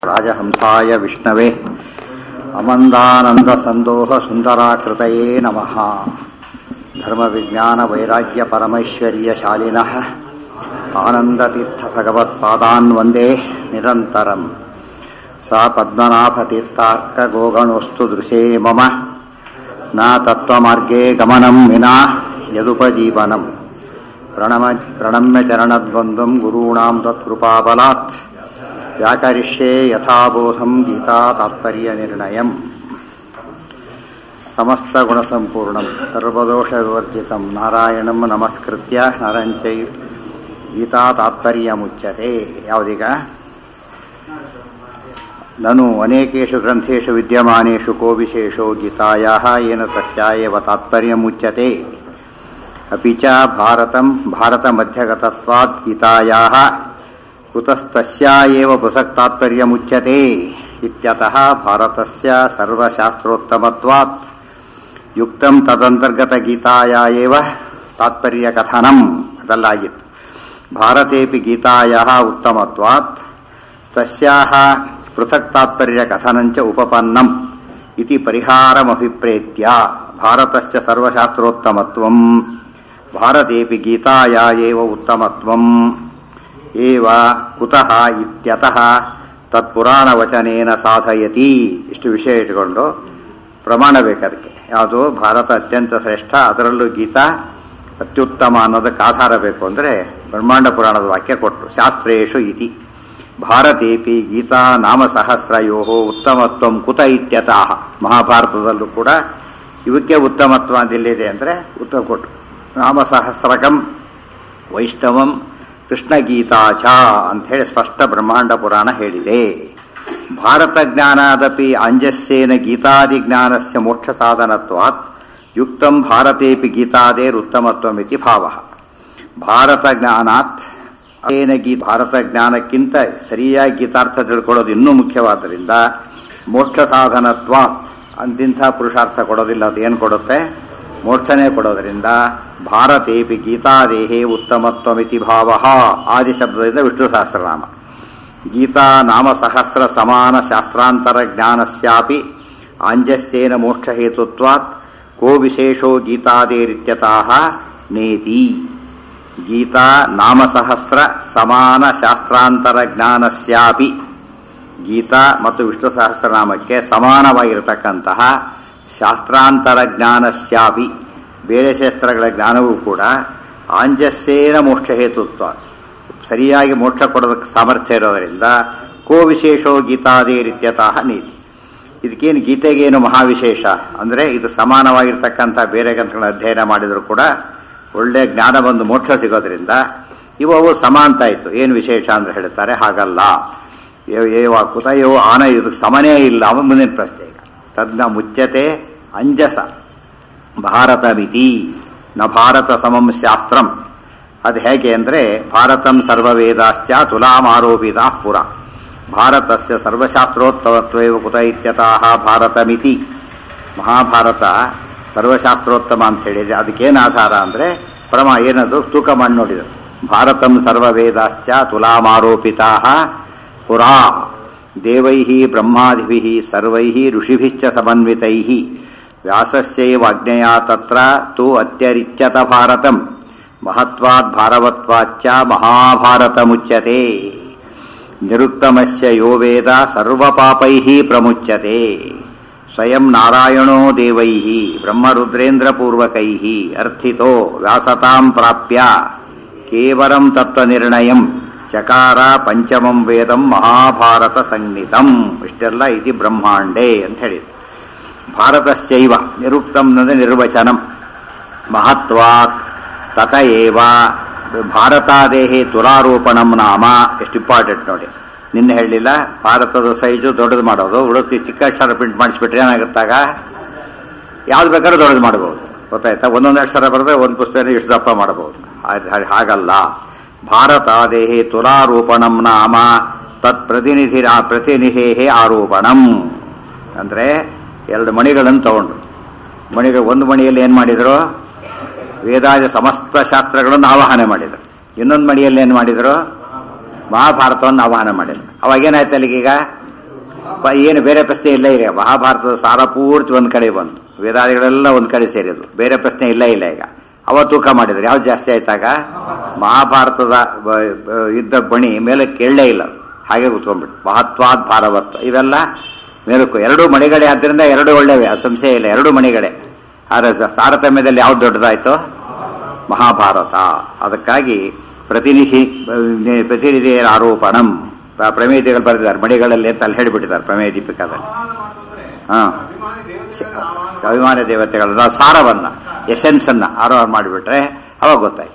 ರಾಜಹಂಸಾಯ ವಿಷ್ಣವೇ ಅಮಂದಾನಂದಸಂದೋಹ ಸುಂದರಾಕೃತಯೇ ನಮಃ ಧರ್ಮವಿಜ್ಞಾನವೈರಾಗ್ಯ ಪರಮೈಶ್ವರ್ಯ ಶಾಲಿನಃ ಆನಂದತೀರ್ಥ ಭಗವತ್ಪಾದಾನ್ ವಂದೇ ನಿರಂತರಂ ಸಾ ಪದ್ಮನಾಭತೀರ್ಥಾರ್ಕಗೋಗಣೋಸ್ತು ದೃಶೇ ಮಮ ನ ತತ್ವಮಾರ್ಗೇ ಗಮನಂ ವಿನಾ ಯದುಪಜೀವನಂ ಪ್ರಣಮ ಪ್ರಣಮ್ಯ ಚರಣದ್ವಂದ್ವಂ ಗುರುಣಾಂ ತತ್ಕೃಪಾಬಲಾತ್ ವ್ಯಾಕರಿಷ್ಯೆ ಯಥಾಬೋಧಂ ಗೀತಾ ತಾತ್ಪರ್ಯ ನಿರ್ಣಯಂ ಸಮಸ್ತ ಗುಣಸಂಪೂರ್ಣಂ ಸರ್ವದೋಷ ವಿವರ್ಜಿತಂ ನಾರಾಯಣಂ ನಮಸ್ಕೃತ್ಯ ನರಂಚೈ ಗೀತಾ ತಾತ್ಪರ್ಯ ಮುಚ್ಯತೆ ಯಾವುದೀಗ ನನು ಅನೇಕೇಷು ಗ್ರಂಥೇಷು ವಿದ್ಯಮಾನೇಷು ಕೋ ವಿಶೇಷೋ ಗೀತಾಯಾः येन तस्यायव तात्पर्यमुच्यते अपि च भारतं भारतमध्यगतत्वात् गीतायाः कुतस्तस्या एव पृथक् तात्पर्यमुच्यते इत्यतः भारतस्य सर्वशास्त्रोत्तमत्वात् युक्तं तदन्तर्गतगीताया एव तात्पर्यकथनम् ಅದಲ್ಲಾಗಿತ್ತು ಭಾರತೇಪಿ ಗೀತಾಯಾः ಉತ್ತಮತ್ವಾತ್ ತಸ್ಯಾಹ ಪೃಥಕ್ ತಾತ್ಪರ್ಯ ಕಥನಂಚ ಉಪಪನ್ನಂ ಇತಿ ಪರಿಹಾರಮಭಿಪ್ರೇತ್ಯ ಭಾರತಸ್ಯ ಸರ್ವಶಾಸ್ತ್ರೋತ್ತಮತ್ವಂ ಭಾರತೇಪಿ ಗೀತಾಯಾ ಏವ ಉತ್ತಮತ್ವಂ ಏವ ಕುತಃ ಇತ್ಯತಃ ತತ್ಪುರಾಣವಚನೇನ ಸಾಧಯತಿ ಇಷ್ಟು ವಿಷಯ ಇಟ್ಕೊಂಡು ಪ್ರಮಾಣ ಬೇಕದಕ್ಕೆ ಯಾವುದು ಭಾರತ ಅತ್ಯಂತ ಶ್ರೇಷ್ಠ ಅದರಲ್ಲೂ ಗೀತಾ ಅತ್ಯುತ್ತಮ ಅನ್ನೋದಕ್ಕೆ ಆಧಾರ ಬೇಕು ಅಂದರೆ ಬ್ರಹ್ಮಾಂಡ ಪುರಾಣದ ವಾಕ್ಯ ಕೊಟ್ಟರು ಶಾಸ್ತ್ರೇಶು ಇತಿ ಭಾರತೇಪಿ ಗೀತಾ ನಾಮ ಸಹಸ್ರಯೋ ಉತ್ತಮತ್ವಂ ಕುತ ಇತ್ಯತಃ ಮಹಾಭಾರತದಲ್ಲೂ ಕೂಡ ಇವಕ್ಕೆ ಉತ್ತಮತ್ವ ಅಂದಿಲ್ಲಿದೆ ಅಂದರೆ ಉತ್ತರ ಕೊಟ್ಟರು ನಾಮ ಸಹಸ್ರಕಂ ವೈಷ್ಣವಂ ಕೃಷ್ಣಗೀತಾಚ ಅಂಥೇಳಿ ಸ್ಪಷ್ಟ ಬ್ರಹ್ಮಾಂಡ ಪುರಾಣ ಹೇಳಿದೆ ಭಾರತ ಜ್ಞಾನಾದಪಿ ಅಂಜಸ್ಯೇನ ಗೀತಾದಿ ಜ್ಞಾನಸ್ಯ ಮೋಕ್ಷ ಸಾಧನತ್ವಾತ್ ಯುಕ್ತಂ ಭಾರತೇಪಿ ಗೀತಾದೇರುತ್ತಮತ್ವಮಿತಿ ಭಾವ ಭಾರತ ಜ್ಞಾನಾತ್ ಏನ ಗೀ ಭಾರತ ಜ್ಞಾನಕ್ಕಿಂತ ಸರಿಯಾಗಿ ಗೀತಾರ್ಥ ತಿಳ್ಕೊಳ್ಳೋದು ಇನ್ನೂ ಮುಖ್ಯವಾದ್ದರಿಂದ ಮೋಕ್ಷ ಸಾಧನತ್ವಾತ್ ಅಂತಿಂಥ ಪುರುಷಾರ್ಥ ಕೊಡೋದಿಲ್ಲ ಅದು ಏನು ಕೊಡುತ್ತೆ ಮೋಕ್ಷನೇ ಕೊಡೋದರಿಂದ ಭಾರತೇಪಿ ಗೀತಾದೇಹೇ ಉತ್ತಮತ್ವಮಿತಿ ಭಾವ ಆದಿ ಶಬ್ದದಿಂದ ವಿಷ್ಣು ಸಹಸ್ರನಾಮ ಗೀತಾ ನಾಮ ಸಹಸ್ರ ಸಮಾನ ಶಾಸ್ತ್ರಾಂತರ ಜ್ಞಾನಸ್ಯಾಪಿ ಆಂಜಸ್ಯೇನ ಮೋಕ್ಷಹೇತುತ್ವಾತ್ ಕೋ ವಿಶೇಷೋ ಗೀತಾದೇರಿತ್ಯತಃ ನೇತಿ ಗೀತಾ ನಾಮ ಸಹಸ್ರ ಸಮಾನ ಶಾಸ್ತ್ರಾಂತರ ಜ್ಞಾನಸ್ಯಾಪಿ ಗೀತಾ ಮತ್ತು ವಿಷ್ಣು ಸಹಸ್ರನಾಮಕ್ಕೆ ಸಮಾನವಾಗಿರತಕ್ಕಂತಹ ಶಾಸ್ತ್ರಾಂತರ ಜ್ಞಾನಸ್ಯಾಪಿ ಬೇರೆ ಶಾಸ್ತ್ರಗಳ ಜ್ಞಾನವೂ ಕೂಡ ಆಂಜಸ್ಯೇನ ಮೋಕ್ಷ ಹೇತುತ್ವ ಸರಿಯಾಗಿ ಮೋಕ್ಷ ಕೊಡೋದಕ್ಕೆ ಸಾಮರ್ಥ್ಯ ಇರೋದರಿಂದ ಕೋ ವಿಶೇಷೋ ಗೀತಾದೇರಿತ್ಯತಃ ನೀತಿ ಇದಕ್ಕೇನು ಗೀತೆಗೇನು ಮಹಾವಿಶೇಷ ಅಂದರೆ ಇದು ಸಮಾನವಾಗಿರ್ತಕ್ಕಂಥ ಬೇರೆ ಗ್ರಂಥಗಳ ಅಧ್ಯಯನ ಮಾಡಿದರೂ ಕೂಡ ಒಳ್ಳೆಯ ಜ್ಞಾನ ಬಂದು ಮೋಕ್ಷ ಸಿಗೋದ್ರಿಂದ ಇವು ಸಮಾಂತ ಇತ್ತು ಏನು ವಿಶೇಷ ಅಂತ ಹೇಳ್ತಾರೆ ಹಾಗಲ್ಲ ಏವ ಕುತಯೋ ಆನ ಇದಕ್ಕೆ ಸಮನೇ ಇಲ್ಲ ಅವ ಮುಂದಿನ ಪ್ರಶ್ನೆ ಈಗ ತದ್ನ ಮುಚ್ಚತೆ ಅಂಜಸ ಭಾರತ ಮಿತಿ ನ ಭಾರತ ಸಮಂ ಶಾಸ್ತ್ರಂ ಅದು ಹೇಗೆ ಅಂದರೆ ಭಾರತಂ ಸರ್ವವೇದಾಶ್ಚ ತುಲಾಮಾರೋಪಿತ ಪುರ ಭಾರತಸ್ಯ ಸರ್ವಶಾಸ್ತ್ರೋತ್ತಮತ್ವೇವ ಕುತ ಇತ್ಯತಃ ಭಾರತಮಿತಿ ಮಹಾಭಾರತ ಸರ್ವಶಾಸ್ತ್ರೋತ್ತಮ ಅಂತ ಹೇಳಿದೆ ಅದಕ್ಕೇನು ಆಧಾರ ಅಂದರೆ ಪ್ರಮಾ ಏನದು ತೂಕ ಮಾಡಿ ನೋಡಿದರು ಭಾರತಂ ಸರ್ವವೇದಾಶ್ಚ ತುಲಾಮಾರೋಪಿತಾ ಪುರಾ ದೇವೈ ಬ್ರಹ್ಮಾದಿಭಿ ಸರ್ವೈ ಋಷಿಭಿಶ್ಚ ಸಮನ್ವಿತೈ ವ್ಯಾಸಸ್ಯೈವ ಅಜ್ಞೆಯ ತತ್ರ ತು ಅತ್ಯರಿಚ್ಯತ ಭಾರತಂ ಮಹತ್ವಾದ್ ಭಾರವತ್ವಾಚ್ಚ ಮಹಾಭಾರತ ಮುಚ್ಯತೆ ನಿರುಕ್ತಮಸ್ಯ ಯೋ ವೇದ ಸರ್ವಪಾಪೈ ಪ್ರಮುಚ್ಯತೆ ಸ್ವಯಂ ನಾರಾಯಣೋ ದೇವೈ ಬ್ರಹ್ಮರುದ್ರೇಂದ್ರಪೂರ್ವಕೈ ಅರ್ಥಿತೋ ವ್ಯಾಸತಾಂ ಪ್ರಾಪ್ಯ ಕೇವಲಂ ತತ್ವನಿರ್ಣಯಂ ಚಕಾರ ಪಂಚಮಂ ವೇದಂ ಮಹಾಭಾರತ ಸಂಹಿತಂ ಇಷ್ಟೆಲ್ಲ ಇತಿ ಬ್ರಹ್ಮಾಂಡೇ ಅಂತ ಹೇಳಿದ್ರು ಭಾರತಸ್ಯೈವ ನಿರುಕ್ತಂ ಅಂದರೆ ನಿರ್ವಚನಂ ಮಹತ್ವಾತ್ ತತ ಏವ ಭಾರತಾದೇಹಿ ತುಲಾರೋಪಣಂ ನಾಮ ಎಷ್ಟು ಇಂಪಾರ್ಟೆಂಟ್ ನೋಡಿ ನಿನ್ನೆ ಹೇಳಲಿಲ್ಲ ಭಾರತದ ಸೈಜು ದೊಡ್ಡದು ಮಾಡೋದು ಉಡುಪಿ ಚಿಕ್ಕ ಅಕ್ಷರ ಪ್ರಿಂಟ್ ಮಾಡಿಸ್ಬಿಟ್ರೆ ಏನಾಗುತ್ತಾಗ ಯಾವ್ದು ಬೇಕಾದ್ರೂ ದೊಡ್ಡದು ಮಾಡ್ಬೋದು ಗೊತ್ತಾಯ್ತಾ ಒಂದೊಂದು ಅಕ್ಷರ ಬರೆದ್ರೆ ಒಂದು ಪುಸ್ತಕ ಇಷ್ಟು ದಪ್ಪ ಮಾಡಬಹುದು ಹಾಗಲ್ಲ ಭಾರತಾದೇಹಿ ತುಲಾರೋಪಣಂ ನಾಮ ತತ್ ಪ್ರತಿನಿಧಿ ಪ್ರತಿನಿಧಿ ಆರೋಪಣಂ ಅಂದರೆ ಎರಡು ಮಣಿಗಳನ್ನು ತಗೊಂಡ್ರು ಮಣಿಗಳು ಒಂದು ಮಣಿಯಲ್ಲಿ ಏನು ಮಾಡಿದರು ವೇದಾದ ಸಮಸ್ತ ಶಾಸ್ತ್ರಗಳನ್ನು ಆವಾಹನೆ ಮಾಡಿದರು ಇನ್ನೊಂದು ಮಡಿಯಲ್ಲಿ ಏನು ಮಾಡಿದರು ಮಹಾಭಾರತವನ್ನು ಆವಾಹನ ಮಾಡಿದರು ಅವಾಗ ಏನಾಯ್ತು ಅಲ್ಲಿಗೀಗ ಬ- ಏನು ಬೇರೆ ಪ್ರಶ್ನೆ ಇಲ್ಲ ಇಲ್ಲ ಮಹಾಭಾರತದ ಸಾರ ಪೂರ್ತಿ ಒಂದ್ ಕಡೆ ಬಂತು ವೇದಾದಿಗಳೆಲ್ಲ ಒಂದ್ ಕಡೆ ಸೇರಿದ್ರು ಬೇರೆ ಪ್ರಶ್ನೆ ಇಲ್ಲ ಇಲ್ಲ ಈಗ ಅವ ತೂಕ ಮಾಡಿದ್ರು ಯಾವ್ದು ಜಾಸ್ತಿ ಆಯ್ತಾಗ ಮಹಾಭಾರತದ ಬ- ಬ- ಯುದ್ಧ ಬಣಿ ಮೇಲೆ ಕೇಳಲೇ ಇಲ್ಲ ಅದು. ಹಾಗೆ ಕೂತ್ಕೊಂಡ್ಬಿಟ್ಟು ಮಹತ್ವಾದ್ ಭಾರವತ್ವ ಇವೆಲ್ಲ ಮೇಲಕ್ಕೂ ಎರಡು ಮಣಿಗಡೆ ಆದ್ರಿಂದ ಎರಡು ಒಳ್ಳೆವೆ ಅದು ಸಂಶಯ ಇಲ್ಲ ಎರಡು ಮಣಿಗಡೆ ಆದ್ರೆ ತಾರತಮ್ಯದಲ್ಲಿ ಯಾವ್ದು ದೊಡ್ಡದಾಯ್ತು ಮಹಾಭಾರತ ಅದಕ್ಕಾಗಿ ಪ್ರತಿನಿಧಿ ಪ್ರತಿನಿಧಿಯರ ಆರೋಪಣಂ ಪ್ರ- ಪ್ರಮೇಯದಿಗಳು ಬರೆದಿದ್ದಾರೆ ಮಣಿಗಳಲ್ಲಿ ಅಂತ ಅಲ್ಲಿ ಹೇಳಿಬಿಟ್ಟಿದ್ದಾರೆ ಪ್ರಮೇಯ ದೀಪಿಕಾದಲ್ಲಿ ಹಾ ಅಭಿಮಾನ ದೇವತೆಗಳ ಸಾರವನ್ನ ಎಸೆನ್ಸ್ ಅನ್ನ ಆರೋಹಣ ಮಾಡಿಬಿಟ್ರೆ ಅವಾಗ ಗೊತ್ತಾಯ್ತು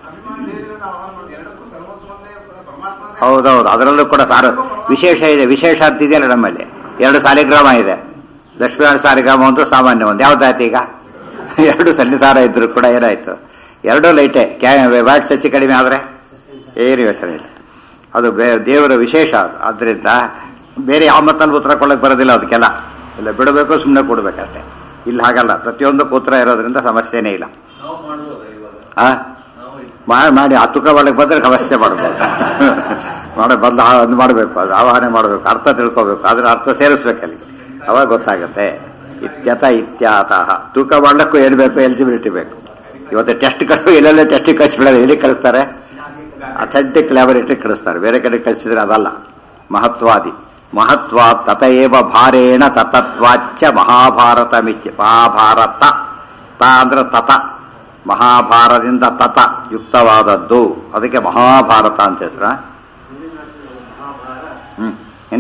ಹೌದೌದು ಅದರಲ್ಲೂ ಕೂಡ ಸಾರ ವಿಶೇಷ ಇದೆ ವಿಶೇಷ ಅಂತ ಇದೆಯಲ್ಲ ನಮ್ಮಲ್ಲಿ ಎರಡು ಸಾಲಿಗ್ರಾಮ ಇದೆ ಲಕ್ಷ್ಮೀನಾರಾಯಣ ಸಾಲಿಗ್ರಾಮ ಒಂದು ಸಾಮಾನ್ಯ ಒಂದು ಯಾವ್ದಾಯ್ತು ಈಗ ಎರಡು ಸನ್ನಿಧಾನ ಇದ್ರು ಕೂಡ ಏನಾಯ್ತು ಎರಡೂ ಲೈಟೇ ಕ್ಯಾ ವ್ಯಾಟ್ಸ್ ಹೆಚ್ಚು ಕಡಿಮೆ ಆದರೆ ಏನು ಯೋಚನೆ ಇಲ್ಲ ಅದು ಬೇ- ದೇವರ ವಿಶೇಷ ಅದು ಆದ್ದರಿಂದ ಬೇರೆ ಯಾವ ಮತ್ತಲ್ಲಿ ಉತ್ತರ ಕೊಡಕ್ಕೆ ಬರೋದಿಲ್ಲ ಅದಕ್ಕೆಲ್ಲ ಇಲ್ಲ ಬಿಡಬೇಕು ಸುಮ್ಮನೆ ಕೊಡ್ಬೇಕಷ್ಟೆ ಇಲ್ಲಿ ಹಾಗಲ್ಲ ಪ್ರತಿಯೊಂದಕ್ಕೂ ಉತ್ತರ ಇರೋದ್ರಿಂದ ಸಮಸ್ಯೆನೇ ಇಲ್ಲ ನಾವು ಮಾಡ್ಬೋದಾ ಇವಾಗ ಆ ನಾವು ಇದು- ಮಾಡಿ ಮಾಡಿ ಆ ತುಕ ಒಳಗೆ ಬಂದ್ರೆ ಅವಶ್ಯ ಮಾಡ್ಬೋದು ಮಾಡ ಬಂದು ಆ- ಅದು ಮಾಡಬೇಕು ಅದು ಆವಾಹನೆ ಮಾಡಬೇಕು ಅರ್ಥ ತಿಳ್ಕೋಬೇಕು ಅದ್ರ ಅರ್ಥ ಸೇರಿಸ್ಬೇಕು ಅಲ್ಲಿ ಅವಾಗ ಗೊತ್ತಾಗುತ್ತೆ ಇತ್ಯತ ಇತ್ಯಾತಃ ತೂಕ ಮಾಡ್ಲಿಕ್ಕೂ ಏನು ಬೇಕು ಎಲಿಜಿಬಿಲಿಟಿ ಬೇಕು ಇವತ್ತು ಟೆಸ್ಟ್ ಕಳಿಸೋ ಎಲ್ಲೆಲ್ಲ ಟೆಸ್ಟಿಗೆ ಕಳಿಸ್ಬಿಡೋದು ಎಲ್ಲಿ ಕಳಿಸ್ತಾರೆ ಅಥೆಂಟಿಕ್ ಲ್ಯಾಬೊರೇಟರಿ ಕಳಿಸ್ತಾರೆ ಬೇರೆ ಕಡೆ ಕಳಿಸಿದ್ರೆ ಅದಲ್ಲ ಮಹತ್ವಾದಿ ಮಹತ್ವ ತತಏವ ಭಾರೇಣ ತತತ್ವಾಚ್ಯ ಮಹಾಭಾರತ ಮಿಚ್ಚ ಮಹಾಭಾರತ ತ ಅಂದ್ರೆ ತತ ಮಹಾಭಾರದಿಂದ ತತ ಯುಕ್ತವಾದದ್ದು ಅದಕ್ಕೆ ಮಹಾಭಾರತ ಅಂತ ಹೆಸರ ಹ್ಮ್ ಏನ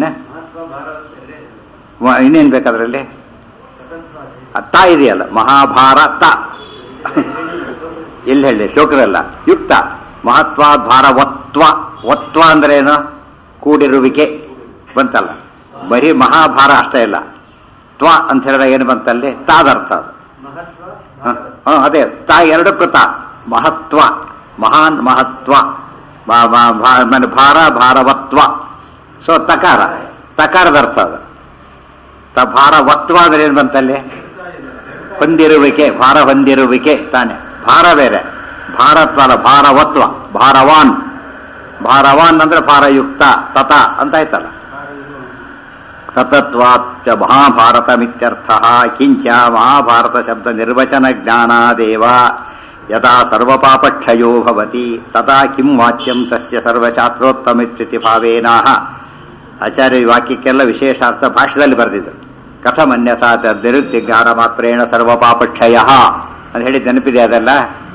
ಮ- ಇನ್ನೇನ್ ಬೇಕಾದ್ರಲ್ಲಿ ತ ಇದೆಯಲ್ಲ ಮಹಾಭಾರತ ಎಲ್ಲಿ ಹೇಳಿ ಶ್ಲೋಕದಲ್ಲ ಯುಕ್ತ ಮಹತ್ವಾದ್ ಭಾರ ಒತ್ವ ಒತ್ವ ಅಂದ್ರೆ ಏನು ಕೂಡಿರುವಿಕೆ ಬಂತಲ್ಲ ಬರೀ ಮಹಾಭಾರ ಅಷ್ಟೇ ಇಲ್ಲ ತ್ವ ಅಂತ ಹೇಳಿದಾಗ ಏನು ಬಂತಲ್ಲಿ ತಾದರ್ಥ ಅದು ಹ, ಹ, ಅದೇ ತಾ ಎರಡಕ್ಕೂ ತಾ ಮಹತ್ವ ಮಹಾನ್ ಮಹತ್ವ ಬಾ- ಬಾ- ಭಾ- ಆಮೇಲೆ ಭಾರ ಭಾರವತ್ವ ಸೊ ತಕಾರ ತಕಾರದ ಅರ್ಥ ಅದು ತ ಭಾರವತ್ವ ಅಂದ್ರೆ ಏನು ಬಂತಲ್ಲಿ ಹೊಂದಿರುವಿಕೆ ಭಾರ ಹೊಂದಿರುವಿಕೆ ತಾನೆ ಭಾರ ಬೇರೆ ಭಾರತ್ವ ಅಲ್ಲ ಭಾರವತ್ವ ಭಾರವಾನ್ ಭಾರವಾನ್ ಅಂದ್ರೆ ಭಾರಯುಕ್ತ ತತ ಅಂತ ಆಯ್ತಲ್ಲ ತತತ್ವಾತ್ಯ ಮಹಾಭಾರತ ಮಿತ್ಯರ್ಥ ಕಿಂಚ ಮಹಾಭಾರತ ಶಬ್ದ ನಿರ್ವಚನ ಜ್ಞಾನಾದೇವ ಯದಾ ಸರ್ವಪಾಪಕ್ಷಯೋ ಭವತಿ ತದಾ ಕಿಂ ವಾಚ್ಯಂ ತಸ್ಯ ಸರ್ವಶಾಸ್ತ್ರೋತ್ತಮಿತ್ಯುತಿ ಭಾವೇನಾಹ ಆಚಾರ್ಯ ಈ ವಾಕ್ಯಕ್ಕೆಲ್ಲ ವಿಶೇಷ ಅರ್ಥ ಭಾಷೆದಲ್ಲಿ ಬರೆದಿದ್ದರು ಕಥಮನ್ಯಥಾ ನಿರುಕ್ತಿ ಜ್ಞಾನ ಮಾತ್ರೇಣ ಸರ್ವಪಾಪಕ್ಷಯ ಅಂತ ಹೇಳಿ ನೆನಪಿದೆ ಅದೆಲ್ಲ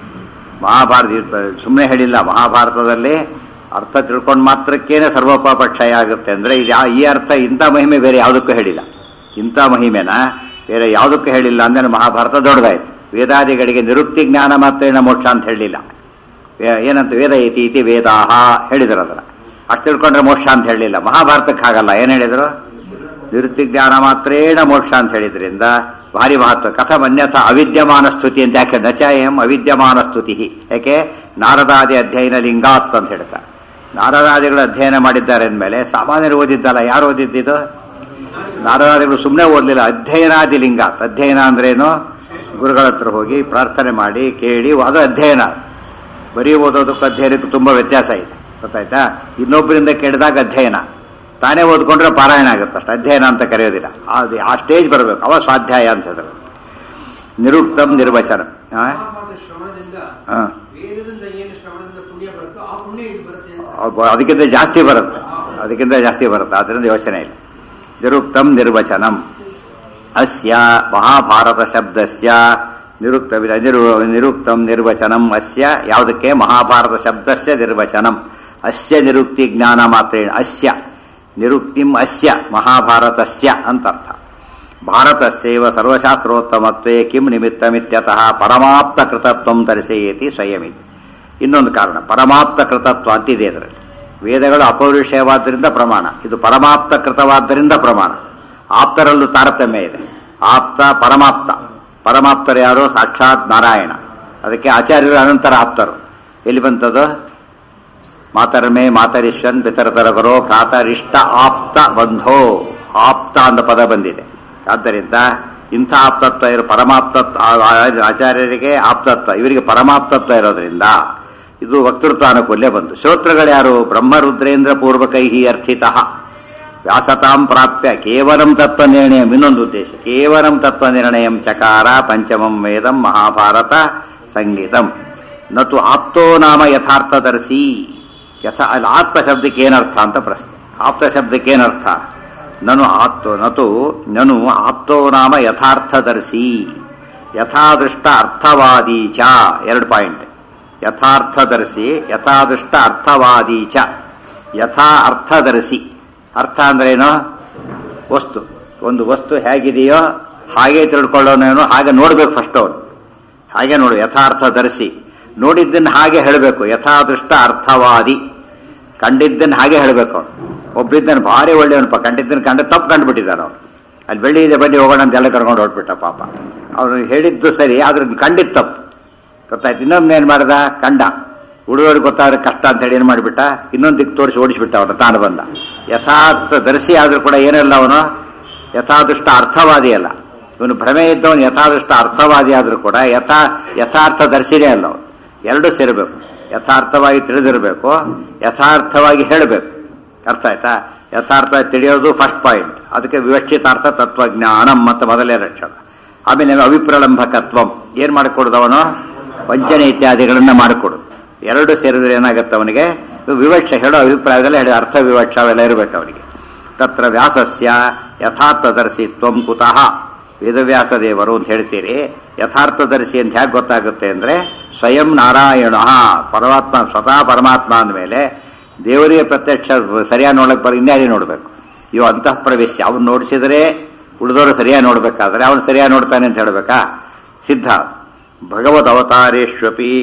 ಮಹಾಭಾರತ ಸುಮ್ಮನೆ ಹೇಳಿಲ್ಲ ಮಹಾಭಾರತದಲ್ಲಿ ಅರ್ಥ ತಿಳ್ಕೊಂಡು ಮಾತ್ರಕ್ಕೇನೆ ಸರ್ವಪಾಪಕ್ಷಯ ಆಗುತ್ತೆ ಅಂದ್ರೆ ಇದು ಯಾ- ಈ ಅರ್ಥ ಇಂಥ ಮಹಿಮೆ ಬೇರೆ ಯಾವುದಕ್ಕೂ ಹೇಳಿಲ್ಲ ಇಂಥ ಮಹಿಮೆನ ಬೇರೆ ಯಾವುದಕ್ಕೂ ಹೇಳಿಲ್ಲ ಅಂದ್ರೆ ಮಹಾಭಾರತ ದೊಡ್ಡದಾಯ್ತು ವೇದಾದಿಗಳಿಗೆ ನಿರುಕ್ತಿ ಜ್ಞಾನ ಮಾತ್ರೇಣ ಮೋಕ್ಷ ಅಂತ ಹೇಳಿಲ್ಲ ವೇ- ಏನಂತ ವೇದ ಇತಿ ಇತಿ ವೇದಾಹ ಹೇಳಿದ್ರು ಅದನ್ನ ಅಷ್ಟು ತಿಳ್ಕೊಂಡ್ರೆ ಮೋಕ್ಷ ಅಂತ ಹೇಳಲಿಲ್ಲ ಮಹಾಭಾರತಕ್ಕೆ ಹಾಗಲ್ಲ ಏನ್ ಹೇಳಿದ್ರು ನಿವೃತ್ತಿ ಜ್ಞಾನ ಮಾತ್ರೇಣ ಮೋಕ್ಷ ಅಂತ ಹೇಳಿದ್ರಿಂದ ಭಾರಿ ಮಹತ್ವ ಕಥಂ ಅನ್ಯಥ ಅವಿದ್ಯಮಾನ ಸ್ತುತಿ ಅಂತ ಯಾಕೆ ನಚಾಯಂ ಅವಿದ್ಯಮಾನ ಸ್ತುತಿ ಯಾಕೆ ನಾರದಾದಿ ಅಧ್ಯಯನ ಲಿಂಗಾತ್ ಅಂತ ಹೇಳ್ತಾರೆ ನಾರದಾದಿಗಳು ಅಧ್ಯಯನ ಮಾಡಿದ್ದಾರೆ ಅಂದಮೇಲೆ ಸಾಮಾನ್ಯರು ಓದಿದ್ದಲ್ಲ ಯಾರು ಓದಿದ್ದಿದ್ದು ನಾರದಾದಿಗಳು ಸುಮ್ಮನೆ ಓದಲಿಲ್ಲ ಅಧ್ಯಯನಾದಿ ಲಿಂಗಾತ್ ಅಧ್ಯಯನ ಅಂದ್ರೇನು ಗುರುಗಳ ಹತ್ರ ಹೋಗಿ ಪ್ರಾರ್ಥನೆ ಮಾಡಿ ಕೇಳಿ ಅದು ಅಧ್ಯಯನ ಬರೀ ಓದೋದಕ್ಕೂ ಅಧ್ಯಯನಕ್ಕೂ ತುಂಬ ವ್ಯತ್ಯಾಸ ಇದೆ ಗೊತ್ತಾಯ್ತಾ ಇನ್ನೊಬ್ಬರಿಂದ ಕೇಳಿದಾಗ ಅಧ್ಯಯನ ತಾನೇ ಓದ್ಕೊಂಡ್ರೆ ಪಾರಾಯಣ ಆಗುತ್ತೆ ಅಷ್ಟು ಅಧ್ಯಯನ ಅಂತ ಕರೆಯೋದಿಲ್ಲ ಅದು ಆ ಸ್ಟೇಜ್ ಬರಬೇಕು ಅವ ಸ್ವಾಧ್ಯಾಯ ಅಂತ ಹೇಳಿದ್ರು ನಿರುಕ್ತಂ ನಿರ್ವಚನ ಆ? ಮಹಾಭಾರತ ಶ್ರವಣದಿಂದ ಆ. ವೇದದಿಂದ ಏನು ಶ್ರವಣದಿಂದ ಪುಣ್ಯ ಬರುತ್ತೋ ಆ ಪುಣ್ಯ ಇಲ್ಲಿ ಬರುತ್ತೆ ಅಂತ. ಅಬ್ಬ, ಅದಕ್ಕಿಂತ ಜಾಸ್ತಿ ಬರುತ್ತೆ ಅದಕ್ಕಿಂತ ಜಾಸ್ತಿ ಬರುತ್ತೆ ಅದರಿಂದ ಯೋಚನೆ ಇಲ್ಲ ನಿರುಕ್ತಂ ನಿರ್ವಚನಂ ಅಸ್ಯ ಮಹಾಭಾರತ ಶಬ್ದಸ್ಯ ನಿರುಕ್ತ ನಿರು ನಿರುಕ್ತಂ ನಿರ್ವಚನಂ ಅಸ್ಯ ಯಾವುದಕ್ಕೆ ಮಹಾಭಾರತ ಶಬ್ದಸ್ಯ ನಿರ್ವಚನಂ ಅಸ್ಯ ನಿರುಕ್ತಿ ಜ್ಞಾನ ಮಾತ್ರೇಣ ಅಸ್ಯ ನಿರುಕ್ತಿಂ ಅಸ್ಯ ಮಹಾಭಾರತಸ್ಯ ಅಂತ ಅರ್ಥ ಭಾರತಸ್ಯೈವ ಸರ್ವಶಾಸ್ತ್ರೋತ್ತಮತ್ವೇ ಕಿಂ ನಿಮಿತ್ತಮಿತ್ಯತಃ ಪರಮಾಪ್ತ ಕೃತತ್ವಂ ತರಿಸೇಯತಿ ಸ್ವಯಮಿತಿ ಇನ್ನೊಂದು ಕಾರಣ ಪರಮಾಪ್ತ ಕೃತತ್ವ ಅಂತಿದೆ ಅದರಲ್ಲಿ ವೇದಗಳು ಅಪೌರುಷಯವಾದ್ದರಿಂದ ಪ್ರಮಾಣ ಇದು ಪರಮಾಪ್ತ ಕೃತವಾದ್ದರಿಂದ ಪ್ರಮಾಣ ಆಪ್ತರಲ್ಲೂ ತಾರತಮ್ಯ ಇದೆ ಆಪ್ತ ಪರಮಾಪ್ತ ಪರಮಾಪ್ತರು ಯಾರು ಸಾಕ್ಷಾತ್ ನಾರಾಯಣ ಅದಕ್ಕೆ ಆಚಾರ್ಯರು ಅನಂತರ ಆಪ್ತರು ಎಲ್ಲಿ ಬಂತದು ಮಾತರ್ಮೇ ಮಾತರಿಶ್ವನ್ ಪಿತರತರಗರೋ ಪ್ರಾತರಿಷ್ಟ ಆಪ್ತ ಬಂಧೋ ಆಪ್ತ ಅಂತ ಪದ ಬಂದಿದೆ ಆದ್ದರಿಂದ ಇಂಥ ಆಪ್ತತ್ವ ಇರೋ ಪರಮಾಪ್ತತ್ವ ಆ- ಆಚಾರ್ಯರಿಗೆ ಆಪ್ತತ್ವ ಇವರಿಗೆ ಪರಮಾಪ್ತತ್ವ ಇರೋದ್ರಿಂದ ಇದು ವಕ್ತೃತ್ವ ಅನುಕೂಲ್ಯ ಬಂತು ಶ್ರೋತೃಗಳು ಯಾರು ಬ್ರಹ್ಮ ರುದ್ರೇಂದ್ರ ಪೂರ್ವಕೈಹಿ ಅರ್ಥಿತ ವ್ಯಾಸತಾಂ ಪ್ರಾಪ್ಯ ಕೇವಲಂ ತತ್ವನಿರ್ಣಯಂ ಇನ್ನೊಂದು ಉದ್ದೇಶ ಕೇವಲಂ ತತ್ವನಿರ್ಣಯಂ ಚಕಾರ ಪಂಚಮಂ ವೇದಂ ಮಹಾಭಾರತ ಸಂಗೀತಂ ನತು ಆಪ್ತೋ ನಾಮ ಯಥಾರ್ಥದರ್ಶಿ ಯಥಾ ಅಲ್ಲಿ ಆತ್ಮ ಶಬ್ದಕ್ಕೆ ಏನರ್ಥ ಅಂತ ಪ್ರಶ್ನೆ ಆಪ್ತ ಶಬ್ದಕ್ಕೆ ಏನರ್ಥ ನನು ಆಪ್ತೋ ನತು ನನು ಆಪ್ತೋ ನಾಮ ಯಥಾರ್ಥದರ್ಶಿ ಯಥಾದೃಷ್ಟ ಅರ್ಥವಾದಿ ಚ ಎರಡು ಪಾಯಿಂಟ್ ಯಥಾರ್ಥದರ್ಶಿ ಯಥಾದೃಷ್ಟ ಅರ್ಥವಾದಿ ಚ ಯಥಾ ಅರ್ಥದರ್ಶಿ ಅರ್ಥ ಅಂದ್ರೇನು ವಸ್ತು ಒಂದು ವಸ್ತು ಹೇಗಿದೆಯೋ ಹಾಗೆ ತಿಳ್ಕೊಳ್ಳೋನೇನು ಹಾಗೆ ನೋಡ್ಬೇಕು ಫಸ್ಟ್ ಅವನು ಹಾಗೆ ನೋಡು ಯಥಾರ್ಥದರ್ಶಿ ನೋಡಿದ್ದನ್ನು ಹಾಗೆ ಹೇಳಬೇಕು ಯಥಾದೃಷ್ಟ ಅರ್ಥವಾದಿ ಕಂಡಿದ್ದನ್ನು ಹಾಗೆ ಹೇಳಬೇಕು ಅವನು ಒಬ್ಬಿದ್ದನ್ನು ಭಾರಿ ಒಳ್ಳೆಯವನಪ್ಪ ಕಂಡಿದ್ದನ್ನು ಕಂಡು ತಪ್ಪು ಕಂಡುಬಿಟ್ಟಿದ್ದಾನೆ ಅವನು ಅಲ್ಲಿ ಬೆಳ್ಳಿ ಇದೆ ಬನ್ನಿ ಹೋಗೋಣ ಅಂತೆಲ್ಲ ಕರ್ಕೊಂಡು ಹೊರಟ್ಬಿಟ್ಟ ಪಾಪ ಅವನು ಹೇಳಿದ್ದು ಸರಿ ಆದ್ರೆ ಕಂಡಿದ್ದು ತಪ್ಪು ಗೊತ್ತಾಯ್ತು ಇನ್ನೊಮ್ಮೆ ಏನು ಮಾಡ್ದ ಕಂಡ ಹುಡುಗರಿಗೆ ಗೊತ್ತಾದ್ರೆ ಕಷ್ಟ ಅಂತ ಹೇಳಿ ಏನು ಮಾಡಿಬಿಟ್ಟ ಇನ್ನೊಂದು ದಿಕ್ಕು ತೋರಿಸಿ ಓಡಿಸ್ಬಿಟ್ಟ ಅವನು ತಾನು ಬಂದ ಯಥಾರ್ಥ ದರ್ಶಿ ಆದರೂ ಕೂಡ ಏನಲ್ಲ ಅವನು ಯಥಾದೃಷ್ಟ ಅರ್ಥವಾದಿ ಅಲ್ಲ ಇವನು ಭ್ರಮೆ ಇದ್ದವನು ಯಥಾದೃಷ್ಟ ಅರ್ಥವಾದಿ ಆದರೂ ಕೂಡ ಯಥಾ ಯಥಾರ್ಥ ದರ್ಶಿನೇ ಅಲ್ಲ ಅವನು ಎರಡೂ ಸೇರಬೇಕು ಯಥಾರ್ಥವಾಗಿ ತಿಳಿದಿರಬೇಕು ಯಥಾರ್ಥವಾಗಿ ಹೇಳಬೇಕು ಅರ್ಥ ಆಯ್ತಾ ಯಥಾರ್ಥವಾಗಿ ತಿಳಿಯೋದು ಫಸ್ಟ್ ಪಾಯಿಂಟ್ ಅದಕ್ಕೆ ವಿವಕ್ಷಿತಾರ್ಥ ತತ್ವಜ್ಞಾನಂ ಮತ್ತು ಮೊದಲೇ ಲಕ್ಷಣ ಆಮೇಲೆ ಅವಿಪ್ರಲಂಬಕತ್ವಂ ಏನು ಮಾಡಿಕೊಡುದು ಅವನು ವಂಚನೆ ಇತ್ಯಾದಿಗಳನ್ನ ಮಾಡಿಕೊಡುದು ಎರಡು ಸೇರಿದ್ರೆ ಏನಾಗುತ್ತೆ ಅವನಿಗೆ ವಿವಕ್ಷ ಹೇಳೋ ಅಭಿಪ್ರಾಯದಲ್ಲಿ ಹೇಳಿ ಅರ್ಥ ವಿವಕ್ಷ ಅವೆಲ್ಲ ಇರಬೇಕು ಅವನಿಗೆ ತತ್ರ ವ್ಯಾಸಸ್ಯ ಯಥಾರ್ಥದರ್ಶಿತ್ವಂ ಕುತಃ ವೇದವ್ಯಾಸ ದೇವರು ಅಂತ ಹೇಳ್ತೀರಿ ಯಥಾರ್ಥದರ್ಶಿ ಅಂತ ಹೇಗೆ ಗೊತ್ತಾಗುತ್ತೆ ಅಂದರೆ ಸ್ವಯಂ ನಾರಾಯಣ ಪರಮಾತ್ಮ ಸ್ವತಃ ಪರಮಾತ್ಮ ಅಂದಮೇಲೆ ದೇವರಿಗೆ ಪ್ರತ್ಯಕ್ಷ ಸರಿಯಾಗಿ ನೋಡಕ್ಕೆ ಬರ ಇನ್ಯಾರಿ ನೋಡಬೇಕು ಇವು ಅಂತಃ ಪ್ರವೇಶ ಅವನು ನೋಡಿಸಿದರೆ ಉಳಿದವರು ಸರಿಯಾಗಿ ನೋಡಬೇಕಾದ್ರೆ ಅವನು ಸರಿಯಾಗಿ ನೋಡ್ತಾನೆ ಅಂತ ಹೇಳಬೇಕಾ ಸಿದ್ಧ ಭಗವದ್ ಅವತಾರೇಶ್ವಪಿ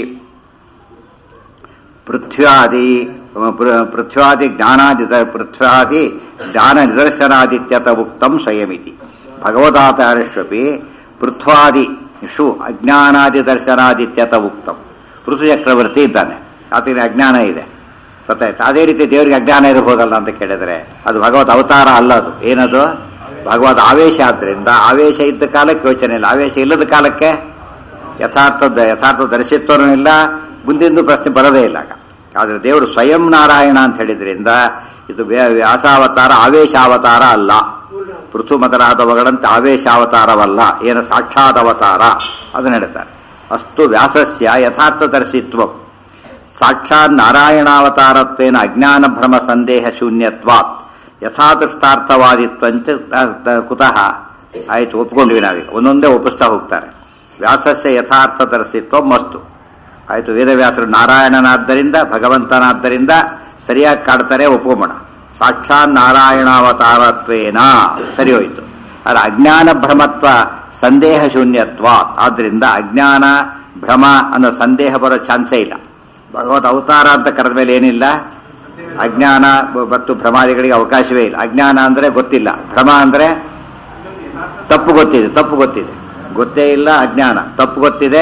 ಪೃಥ್ವ್ಯಾದಿ ಪೃಥ್ವ್ಯಾದಿ ಜ್ಞಾನಾದಿ ಪೃಥ್ವ್ಯಾದಿ ಜ್ಞಾನ ನಿದರ್ಶನಾದಿತ್ಯತ ಉಕ್ತಂ ಸ್ವಯಮಿತಿ ಭಗವದಾತಾರೇಶ್ವಪಿ ಪೃಥ್ವಾದಿ ಶು ಅಜ್ಞಾನಾದಿ ದರ್ಶನಾದಿತ್ಯತ ಉಕ್ತಂ ಪೃಥ್ವಿ ಚಕ್ರವರ್ತಿ ಇದ್ದಾನೆ ಆತನಿಗೆ ಅಜ್ಞಾನ ಇದೆ ಗೊತ್ತಾಯ್ತು ಅದೇ ರೀತಿ ದೇವರಿಗೆ ಅಜ್ಞಾನ ಇರಬಹುದಲ್ಲ ಅಂತ ಕೇಳಿದ್ರೆ ಅದು ಭಗವತ್ ಅವತಾರ ಅಲ್ಲ ಅದು ಏನದು ಭಗವದ್ ಆವೇಶ ಆದ್ರಿಂದ ಆವೇಶ ಇದ್ದ ಕಾಲಕ್ಕೆ ಯೋಚನೆ ಇಲ್ಲ ಆವೇಶ ಇಲ್ಲದ ಕಾಲಕ್ಕೆ ಯಥಾರ್ಥದ ಯಥಾರ್ಥ ದರ್ಶಿತ್ವನೂ ಇಲ್ಲ ಮುಂದಿಂದು ಪ್ರಶ್ನೆ ಬರೋದೇ ಇಲ್ಲ ಆಗ ಆದರೆ ದೇವರು ಸ್ವಯಂ ನಾರಾಯಣ ಅಂತ ಹೇಳಿದ್ರಿಂದ ಇದು ವ್ಯ- ವ್ಯಾಸಾವತಾರ ಆವೇಶಾವತಾರ ಅಲ್ಲ ಪೃಥು ಮೊದಲಾದವುಗಳಂತೆ ಆವೇಶಾವತಾರವಲ್ಲ ಏನು ಸಾಕ್ಷಾತ್ ಅವತಾರ ಅದನ್ನ ಹೇಳ್ತಾರೆ ಅಷ್ಟು ವ್ಯಾಸಸ್ಯ ಯಥಾರ್ಥದರ್ಶಿತ್ವ ಸಾಕ್ಷಾತ್ ನಾರಾಯಣಾವತಾರತ್ವೇನ ಅಜ್ಞಾನ ಭ್ರಮ ಸಂದೇಹ ಶೂನ್ಯತ್ವಾತ್ ಯಥಾದೃಷ್ಟಾರ್ಥವಾದಿತ್ವಂತ ತ- ತ- ಕುತಃ ಆಯ್ತು ಒಪ್ಕೊಂಡ್ವಿ ನಾವೀಗ ಒಂದೊಂದೇ ಒಪ್ಪಿಸ್ತಾ ಹೋಗ್ತಾರೆ ವ್ಯಾಸಸ್ಯ ಯಥಾರ್ಥದರ್ಶಿತ್ವ ಮಸ್ತು ಆಯ್ತು ವೇದವ್ಯಾಸರು ನಾರಾಯಣನಾದ್ದರಿಂದ ಭಗವಂತನಾದ್ದರಿಂದ ಸರಿಯಾಗಿ ಕಾಡ್ತಾರೆ ಒಪ್ಕೊಂಬೋಣ ಸಾಕ್ಷಾತ್ ನಾರಾಯಣಾವತಾರತ್ವೇನ ಸರಿ ಹೋಯ್ತು ಆದರೆ ಅಜ್ಞಾನ ಭ್ರಮತ್ವ ಸಂದೇಹ ಶೂನ್ಯತ್ವ ಆದ್ದರಿಂದ ಅಜ್ಞಾನ ಭ್ರಮ ಅನ್ನೋ ಸಂದೇಹ ಬರೋ ಚಾನ್ಸೇ ಇಲ್ಲ ಭಗವತ್ ಅವತಾರ ಅಂತ ಕರೆದ ಮೇಲೆ ಏನಿಲ್ಲ ಅಜ್ಞಾನ ಮತ್ತು ಭ್ರಮಾದಿಗಳಿಗೆ ಅವಕಾಶವೇ ಇಲ್ಲ ಅಜ್ಞಾನ ಅಂದರೆ ಗೊತ್ತಿಲ್ಲ ಭ್ರಮ ಅಂದರೆ ತಪ್ಪು ಗೊತ್ತಿದೆ ತಪ್ಪು ಗೊತ್ತಿದೆ ಗೊತ್ತೇ ಇಲ್ಲ ಅಜ್ಞಾನ ತಪ್ಪು ಗೊತ್ತಿದೆ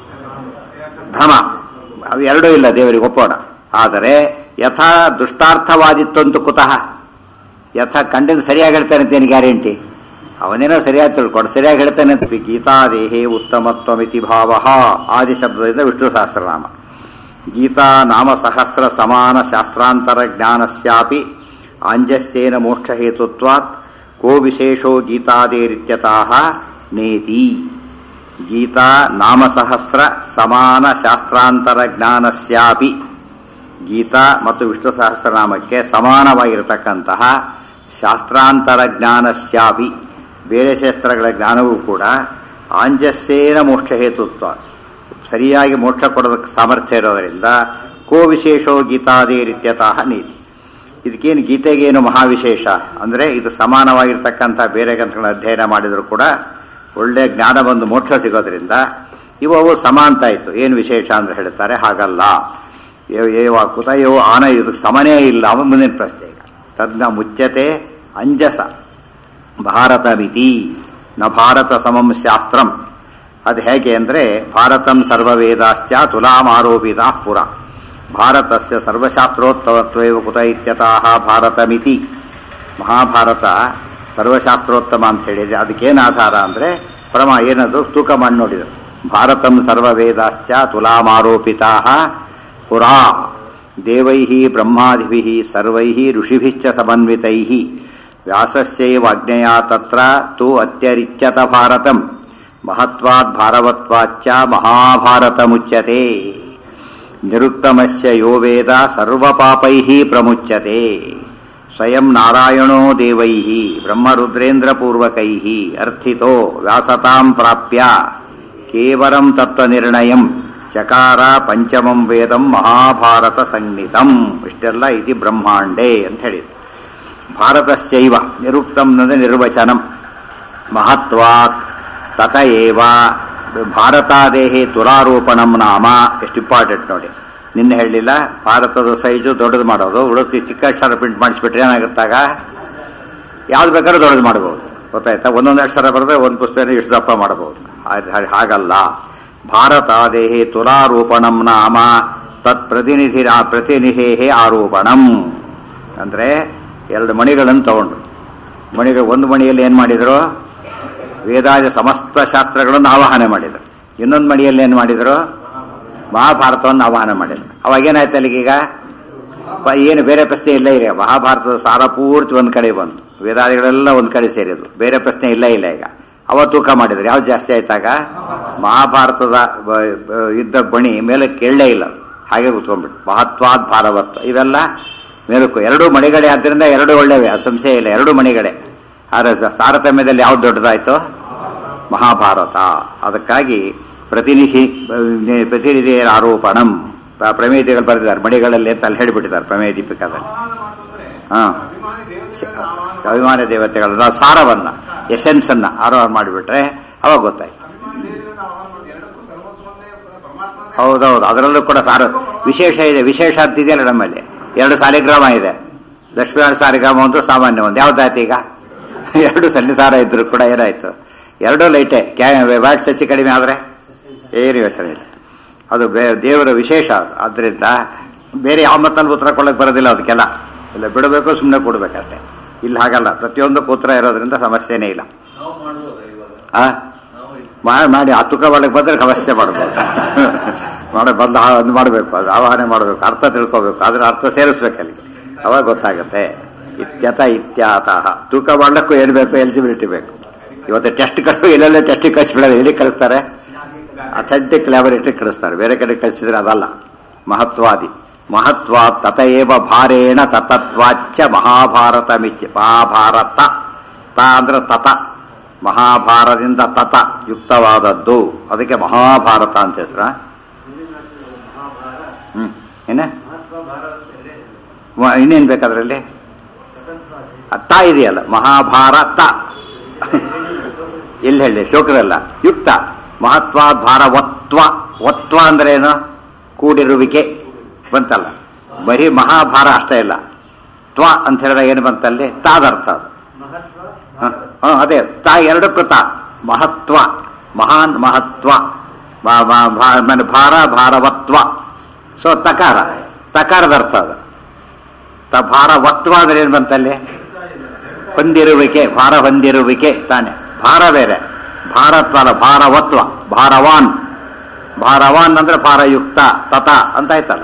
ಭ್ರಮ ಅವು ಎರಡೂ ಇಲ್ಲ ದೇವರಿಗೆ ಒಪ್ಪೋಣ ಆದರೆ ಯಥಾ ದುಷ್ಟಾರ್ಥವಾದಿತ್ತಂತೂ ಕುತಃ ಯಥಾ ಕಂಡಿದ್ದು ಸರಿಯಾಗಿ ಹೇಳ್ತಾನೆ ಅಂತೇನು ಗ್ಯಾರಂಟಿ ಅವನೇನೋ ಸರಿಯಾಗಿ ತಿಳ್ಕೊಂಡು ಸರಿಯಾಗಿ ಹೇಳ್ತಾನೆ ಅಂತ ಗೀತಾದೇಹೇ ಉತ್ತಮತ್ವಮಿತಿ ಭಾವ ಆದಿ ಶಬ್ದದಿಂದ ವಿಷ್ಣು ಸಹಸ್ರನಾಮ ಗೀತಾ ನಾಮ ಸಹಸ್ರ ಸಮಾನ ಶಾಸ್ತ್ರಾಂತರ ಜ್ಞಾನಸ್ಯಾಪಿ ಆಂಜಸ್ಯೇನ ಮೋಕ್ಷಹೇತುತ್ವಾತ್ ಕೋ ವಿಶೇಷೋ ಗೀತಾದೇರಿತ್ಯತಃ ನೇತಿ ಗೀತಾ ನಾಮಸಹಸ್ರ ಸಮಾನ ಶಾಸ್ತ್ರಾಂತರ ಜ್ಞಾನಸ್ಯಾಪಿ ಗೀತಾ ಮತ್ತು ವಿಷ್ಣು ಸಹಸ್ರನಾಮಕ್ಕೆ ಸಮಾನವಾಗಿರತಕ್ಕಂತಹ ಶಾಸ್ತ್ರಾಂತರ ಜ್ಞಾನಸ್ಯಾಪಿ ಬೇರೆ ಶಾಸ್ತ್ರಗಳ ಜ್ಞಾನವೂ ಕೂಡ ಆಂಜಸ್ಯೇನ ಮೋಕ್ಷ ಹೇತುತ್ವ ಸರಿಯಾಗಿ ಮೋಕ್ಷ ಕೊಡೋದಕ್ಕೆ ಸಾಮರ್ಥ್ಯ ಇರೋದರಿಂದ ಕೋ ವಿಶೇಷೋ ಗೀತಾದೇರಿತ್ಯತಃ ನೀತಿ ಇದಕ್ಕೇನು ಗೀತೆಗೇನು ಮಹಾವಿಶೇಷ ಅಂದರೆ ಇದು ಸಮಾನವಾಗಿರ್ತಕ್ಕಂಥ ಬೇರೆ ಗ್ರಂಥಗಳ ಅಧ್ಯಯನ ಮಾಡಿದರೂ ಕೂಡ ಒಳ್ಳೆಯ ಜ್ಞಾನ ಬಂದು ಮೋಕ್ಷ ಸಿಗೋದ್ರಿಂದ ಇವು ಅವು ಸಮಾಂತ ಇತ್ತು ಏನು ವಿಶೇಷ ಅಂತ ಹೇಳ್ತಾರೆ ಹಾಗಲ್ಲ ಯೋ- ಏವ ಕುತಯೋ ಆನ ಇದಕ್ಕೆ ಸಮನೇ ಇಲ್ಲ ಅವನ ಮುಂದಿನ ಪ್ರಶ್ನೆ ಈಗ ತದ್ನ ಮುಚ್ಚತೆ ಅಂಜಸ ಭಾರತ ಮಿತಿ ನ ಭಾರತ ಸಮಂ ಶಾಸ್ತ್ರಂ ಅದು ಹೇಗೆ ಅಂದರೆ ಭಾರತಂ ಸರ್ವವೇದಾಶ್ಚ ತುಲಾಮಾರೋಪಿತ ಪುರ ಭಾರತಸ್ಯ ಸರ್ವಶಾಸ್ತ್ರೋತ್ತಮತ್ವೇವ ಕುತ ಇತ್ಯತಃ ಭಾರತಮಿತಿ ಮಹಾಭಾರತ ಸರ್ವಶಾಸ್ತ್ರೋತ್ತಮ ಅಂತ ಹೇಳಿದೆ ಅದಕ್ಕೇನು ಆಧಾರ ಅಂದರೆ ಪ್ರಮ ಏನದು ತೂಕ ಮಾಡಿ ನೋಡಿದರು ಭಾರತಂ ಸರ್ವವೇದಾಶ್ಚ ತುಲಾಮಾರೋಪಿತಾ ಪುರಾ ದೇವೈ ಬ್ರಹ್ಮಾದಿಭಿ ಸರ್ವೈ ಋಷಿಭಿಶ್ಚ ಸಮನ್ವಿತೈ ವ್ಯಾಸಸ್ಯೈವ ಅಜ್ಞೆಯ ತತ್ರ ತು ಅತ್ಯರಿಚ್ಯತ ಭಾರತಂ ಮಹತ್ವಾದ್ ಭಾರವತ್ವಾಚ್ಚ ಮಹಾಭಾರತಮುಚ್ಯತೆ ನಿರುಕ್ತಮಸ್ಯ ಯೋ ವೇದ ಸರ್ವಪಾಪೈಃ ಪ್ರಮುಚ್ಯತೆ ಸ್ವಯಂ ನಾರಾಯಣೋ ದೇವೈಃ ಬ್ರಹ್ಮರುದ್ರೇಂದ್ರಪೂರ್ವಕೈಃ ಅರ್ಥಿತೋ ವ್ಯಾಸತಾಂ ಪ್ರಾಪ್ಯ ಕೇವಲಂ ತತ್ವನಿರ್ಣಯಂ ಚಕಾರ ಪಂಚಮಂ ವೇದಂ ಮಹಾಭಾರತ ಸಂಹಿತಂ ಇಷ್ಟೆಲ್ಲ ಇತಿ ಬ್ರಹ್ಮಾಂಡೇ ಅಂತ ಹೇಳಿದ್ರು ಭಾರತಸ್ಯೈವ ನಿರುಕ್ತಂ ಅಂದರೆ ನಿರ್ವಚನಂ ಮಹತ್ವಾತ್ ತತ ಏವ ಭಾರತಾದೇಹಿ ತುರಾರೋಪಣಂ ನಾಮ ಎಷ್ಟು ಇಂಪಾರ್ಟೆಂಟ್ ನೋಡಿ ನಿನ್ನೆ ಹೇಳಲಿಲ್ಲ ಭಾರತದ ಸೈಜು ದೊಡ್ಡದು ಮಾಡೋದು ಉಡುಪಿ ಚಿಕ್ಕ ಅಕ್ಷರ ಪ್ರಿಂಟ್ ಮಾಡಿಸ್ಬಿಟ್ರೆ ಏನಾಗುತ್ತಾಗ ಯಾವ್ದು ಬೇಕಾದ್ರೂ ದೊಡ್ಡದು ಮಾಡ್ಬೋದು ಗೊತ್ತಾಯ್ತಾ ಒಂದೊಂದು ಅಕ್ಷರ ಬರೆದ್ರೆ ಒಂದು ಪುಸ್ತಕ ಇಷ್ಟು ದಪ್ಪ ಮಾಡಬಹುದು ಹಾಗಲ್ಲ ಭಾರತಾದೇಹಿ ತುಲಾರೋಪಣಂ ನಾಮ ತತ್ ಪ್ರತಿನಿಧಿ ಪ್ರತಿನಿಧಿ ಆರೋಪಣಂ ಅಂದ್ರೆ ಎರಡು ಮಣಿಗಳನ್ನು ತಗೊಂಡ್ರು ಮಣಿಗಳು ಒಂದು ಮಣಿಯಲ್ಲಿ ಏನು ಮಾಡಿದ್ರು ವೇದಾದ ಸಮಸ್ತ ಶಾಸ್ತ್ರಗಳನ್ನು ಆವಾಹನೆ ಮಾಡಿದರು ಇನ್ನೊಂದು ಮಣಿಯಲ್ಲಿ ಏನು ಮಾಡಿದರು ಮಹಾಭಾರತವನ್ನು ಆವಾಹನೆ ಮಾಡಿದರು ಅವಾಗ ಏನಾಯ್ತು ಅಲ್ಲಿಗೀಗ ಪ- ಏನು ಬೇರೆ ಪ್ರಶ್ನೆ ಇಲ್ಲ ಈಗ ಮಹಾಭಾರತದ ಸಾರ ಪೂರ್ತಿ ಒಂದು ಕಡೆ ಬಂತು ವೇದಾದಿಗಳೆಲ್ಲ ಒಂದು ಕಡೆ ಸೇರಿದ್ವು ಬೇರೆ ಪ್ರಶ್ನೆ ಇಲ್ಲ ಇಲ್ಲ ಈಗ ಅವ ತೂಕ ಮಾಡಿದ್ರು ಯಾವ್ದು ಜಾಸ್ತಿ ಆಯ್ತಾಗ ಮಹಾಭಾರತದ ಬ- ಬ- ಇದ್ದ ಬಣಿ ಮೇಲೆ ಕೇಳಲೇ ಇಲ್ಲ ಅದು. ಹಾಗೆ ಕೂತ್ಕೊಂಡ್ಬಿಟ್ಟು ಮಹತ್ವಾದ್ ಭಾರವತ್ವ ಇವೆಲ್ಲ ಮೇಲಕ್ಕೂ ಎರಡು ಮಣಿಗಡೆ ಆದ್ದರಿಂದ ಎರಡು ಒಳ್ಳೆವೆ ಅದು ಸಂಶಯ ಇಲ್ಲ ಎರಡು ಮಣಿಗಡೆ ಆದರೆ ತಾರತಮ್ಯದಲ್ಲಿ ಯಾವ್ದು ದೊಡ್ಡದಾಯ್ತು ಮಹಾಭಾರತ ಅದಕ್ಕಾಗಿ ಪ್ರತಿನಿಧಿ ಪ್ರತಿನಿಧಿಯರ ಆರೋಪಣಂ ಪ್ರ- ಪ್ರಮೇಯಗಳು ಬರೆದಿದ್ದಾರೆ ಮಣಿಗಳಲ್ಲಿ ಅಂತ ಅಲ್ಲಿ ಹೇಳಿಬಿಟ್ಟಿದ್ದಾರೆ ಪ್ರಮೇಯ ದೀಪಿಕಾದಲ್ಲಿ ಹಾ ಅಭಿಮಾನ ದೇವತೆಗಳ ಸಾರವನ್ನ ಎಸೆನ್ಸ್ ಅನ್ನ ಆರೋಹಣ ಮಾಡಿಬಿಟ್ರೆ ಅವಾಗ ಗೊತ್ತಾಯ್ತು ಹೌದೌದು ಅದರಲ್ಲೂ ಕೂಡ ಸಾರ ವಿಶೇಷ ಇದೆ ವಿಶೇಷ ಅಂತ ಇದೆಯಲ್ಲ ನಮ್ಮಲ್ಲಿ ಎರಡು ಸಾಲಿಗ್ರಾಮ ಇದೆ ಲಕ್ಷ್ಮೀನಾರಾಯಣ ಸಾಲಿಗ್ರಾಮ ಒಂದು ಸಾಮಾನ್ಯ ಒಂದು ಯಾವ್ದಾಯ್ತು ಈಗ ಎರಡು ಸನ್ನಿಧಾನ ಇದ್ರು ಕೂಡ ಏನಾಯ್ತು ಎರಡೂ ಲೈಟೇ ಕ್ಯಾ ವ್ಯಾಟ್ಸ್ ಹೆಚ್ಚು ಕಡಿಮೆ ಆದರೆ ಏನು ಯೋಚನೆ ಇಲ್ಲ ಅದು ಬೇ- ದೇವರ ವಿಶೇಷ ಅದು ಆದ್ದರಿಂದ ಬೇರೆ ಯಾವ ಮತ್ತಲ್ಲಿ ಉತ್ತರ ಕೊಡಕ್ಕೆ ಬರೋದಿಲ್ಲ ಅದಕ್ಕೆಲ್ಲ ಇಲ್ಲ ಬಿಡಬೇಕು ಸುಮ್ಮನೆ ಕೊಡ್ಬೇಕಷ್ಟೆ ಇಲ್ಲಿ ಹಾಗಲ್ಲ ಪ್ರತಿಯೊಂದಕ್ಕೂ ಉತ್ತರ ಇರೋದ್ರಿಂದ ಸಮಸ್ಯೆನೇ ಇಲ್ಲ ನಾವು ಮಾಡ್ಬೋದಾ ಇವಾಗ ಆ ನಾವು ಮಾಡಿ ಮಾಡಿ ಆ ತುಕ ಒಳಗೆ ಬಂದ್ರೆ ಅವಶ್ಯ ಮಾಡ್ಬೋದು ಮಾಡಿ ಬಂದು ಆ- ಅದು ಮಾಡಬೇಕು ಅದು ಆವಾಹನೆ ಮಾಡಬೇಕು ಅರ್ಥ ತಿಳ್ಕೋಬೇಕು ಅದ್ರ ಅರ್ಥ ಸೇರಿಸ್ಬೇಕು ಅಲ್ಲಿಗೆ ಅವಾಗ ಗೊತ್ತಾಗುತ್ತೆ ಇತ್ಯತ ಇತ್ಯಾತಃ ತೂಕ ಮಾಡ್ಲಿಕ್ಕೂ ಏನು ಬೇಕು ಎಲಿಜಿಬಿಲಿಟಿ ಬೇಕು ಇವತ್ತು ಟೆಸ್ಟ್ ಕಳಿಸು ಎಲ್ಲೆಲ್ಲ ಟೆಸ್ಟಿಗೆ ಕಳಿಸ್ಬಿಡೋದು ಎಲ್ಲಿ ಕಳಿಸ್ತಾರೆ ಅಥೆಂಟಿಕ್ ಲ್ಯಾಬೊರೇಟರಿ ಕಳಿಸ್ತಾರೆ ಬೇರೆ ಕಡೆ ಕಳಿಸಿದ್ರೆ ಅದಲ್ಲ ಮಹತ್ವಾದಿ ಮಹತ್ವ ತತಏವ ಭಾರೇಣ ತತತ್ವಾಚ್ಯ ಮಹಾಭಾರತ ಮಿಚ್ಚ ಮಹಾಭಾರತ ತ ಅಂದ್ರೆ ತತ ಮಹಾಭಾರದಿಂದ ತತ ಯುಕ್ತವಾದದ್ದು ಅದಕ್ಕೆ ಮಹಾಭಾರತ ಅಂತ ಹೆಸರ ಹ್ಮ್ ಏನ ಮ- ಇನ್ನೇನ್ ಬೇಕಾದ್ರಲ್ಲಿ ತ ಇದೆಯಲ್ಲ ಮಹಾಭಾರತ ಎಲ್ಲಿ ಹೇಳಿ ಶ್ಲೋಕದಲ್ಲ ಯುಕ್ತ ಮಹತ್ವಾದ್ ಭಾರ ಒತ್ವ ಒತ್ವ ಅಂದ್ರೆ ಏನು ಕೂಡಿರುವಿಕೆ ಬಂತಲ್ಲ ಬರೀ ಮಹಾಭಾರ ಅಷ್ಟೇ ಇಲ್ಲ ತ್ವ ಅಂತ ಹೇಳಿದಾಗ ಏನು ಬಂತಲ್ಲಿ ತಾದರ್ಥ ಅದು ಹ, ಹ, ಅದೇ ತಾ ಎರಡಕ್ಕೂ ತಾ ಮಹತ್ವ ಮಹಾನ್ ಮಹತ್ವ ಬಾ- ಬಾ- ಭಾ- ಆಮೇಲೆ ಭಾರ ಭಾರವತ್ವ ಸೊ ತಕಾರ ತಕಾರದ ಅರ್ಥ ಅದು ತ ಭಾರವತ್ವ ಅಂದ್ರೆ ಏನು ಬಂತಲ್ಲಿ ಹೊಂದಿರುವಿಕೆ ಭಾರ ಹೊಂದಿರುವಿಕೆ ತಾನೆ ಭಾರ ಬೇರೆ ಭಾರತ್ವ ಅಲ್ಲ ಭಾರವತ್ವ ಭಾರವಾನ್ ಭಾರವಾನ್ ಅಂದ್ರೆ ಭಾರಯುಕ್ತ ತತ ಅಂತ ಆಯ್ತಲ್ಲ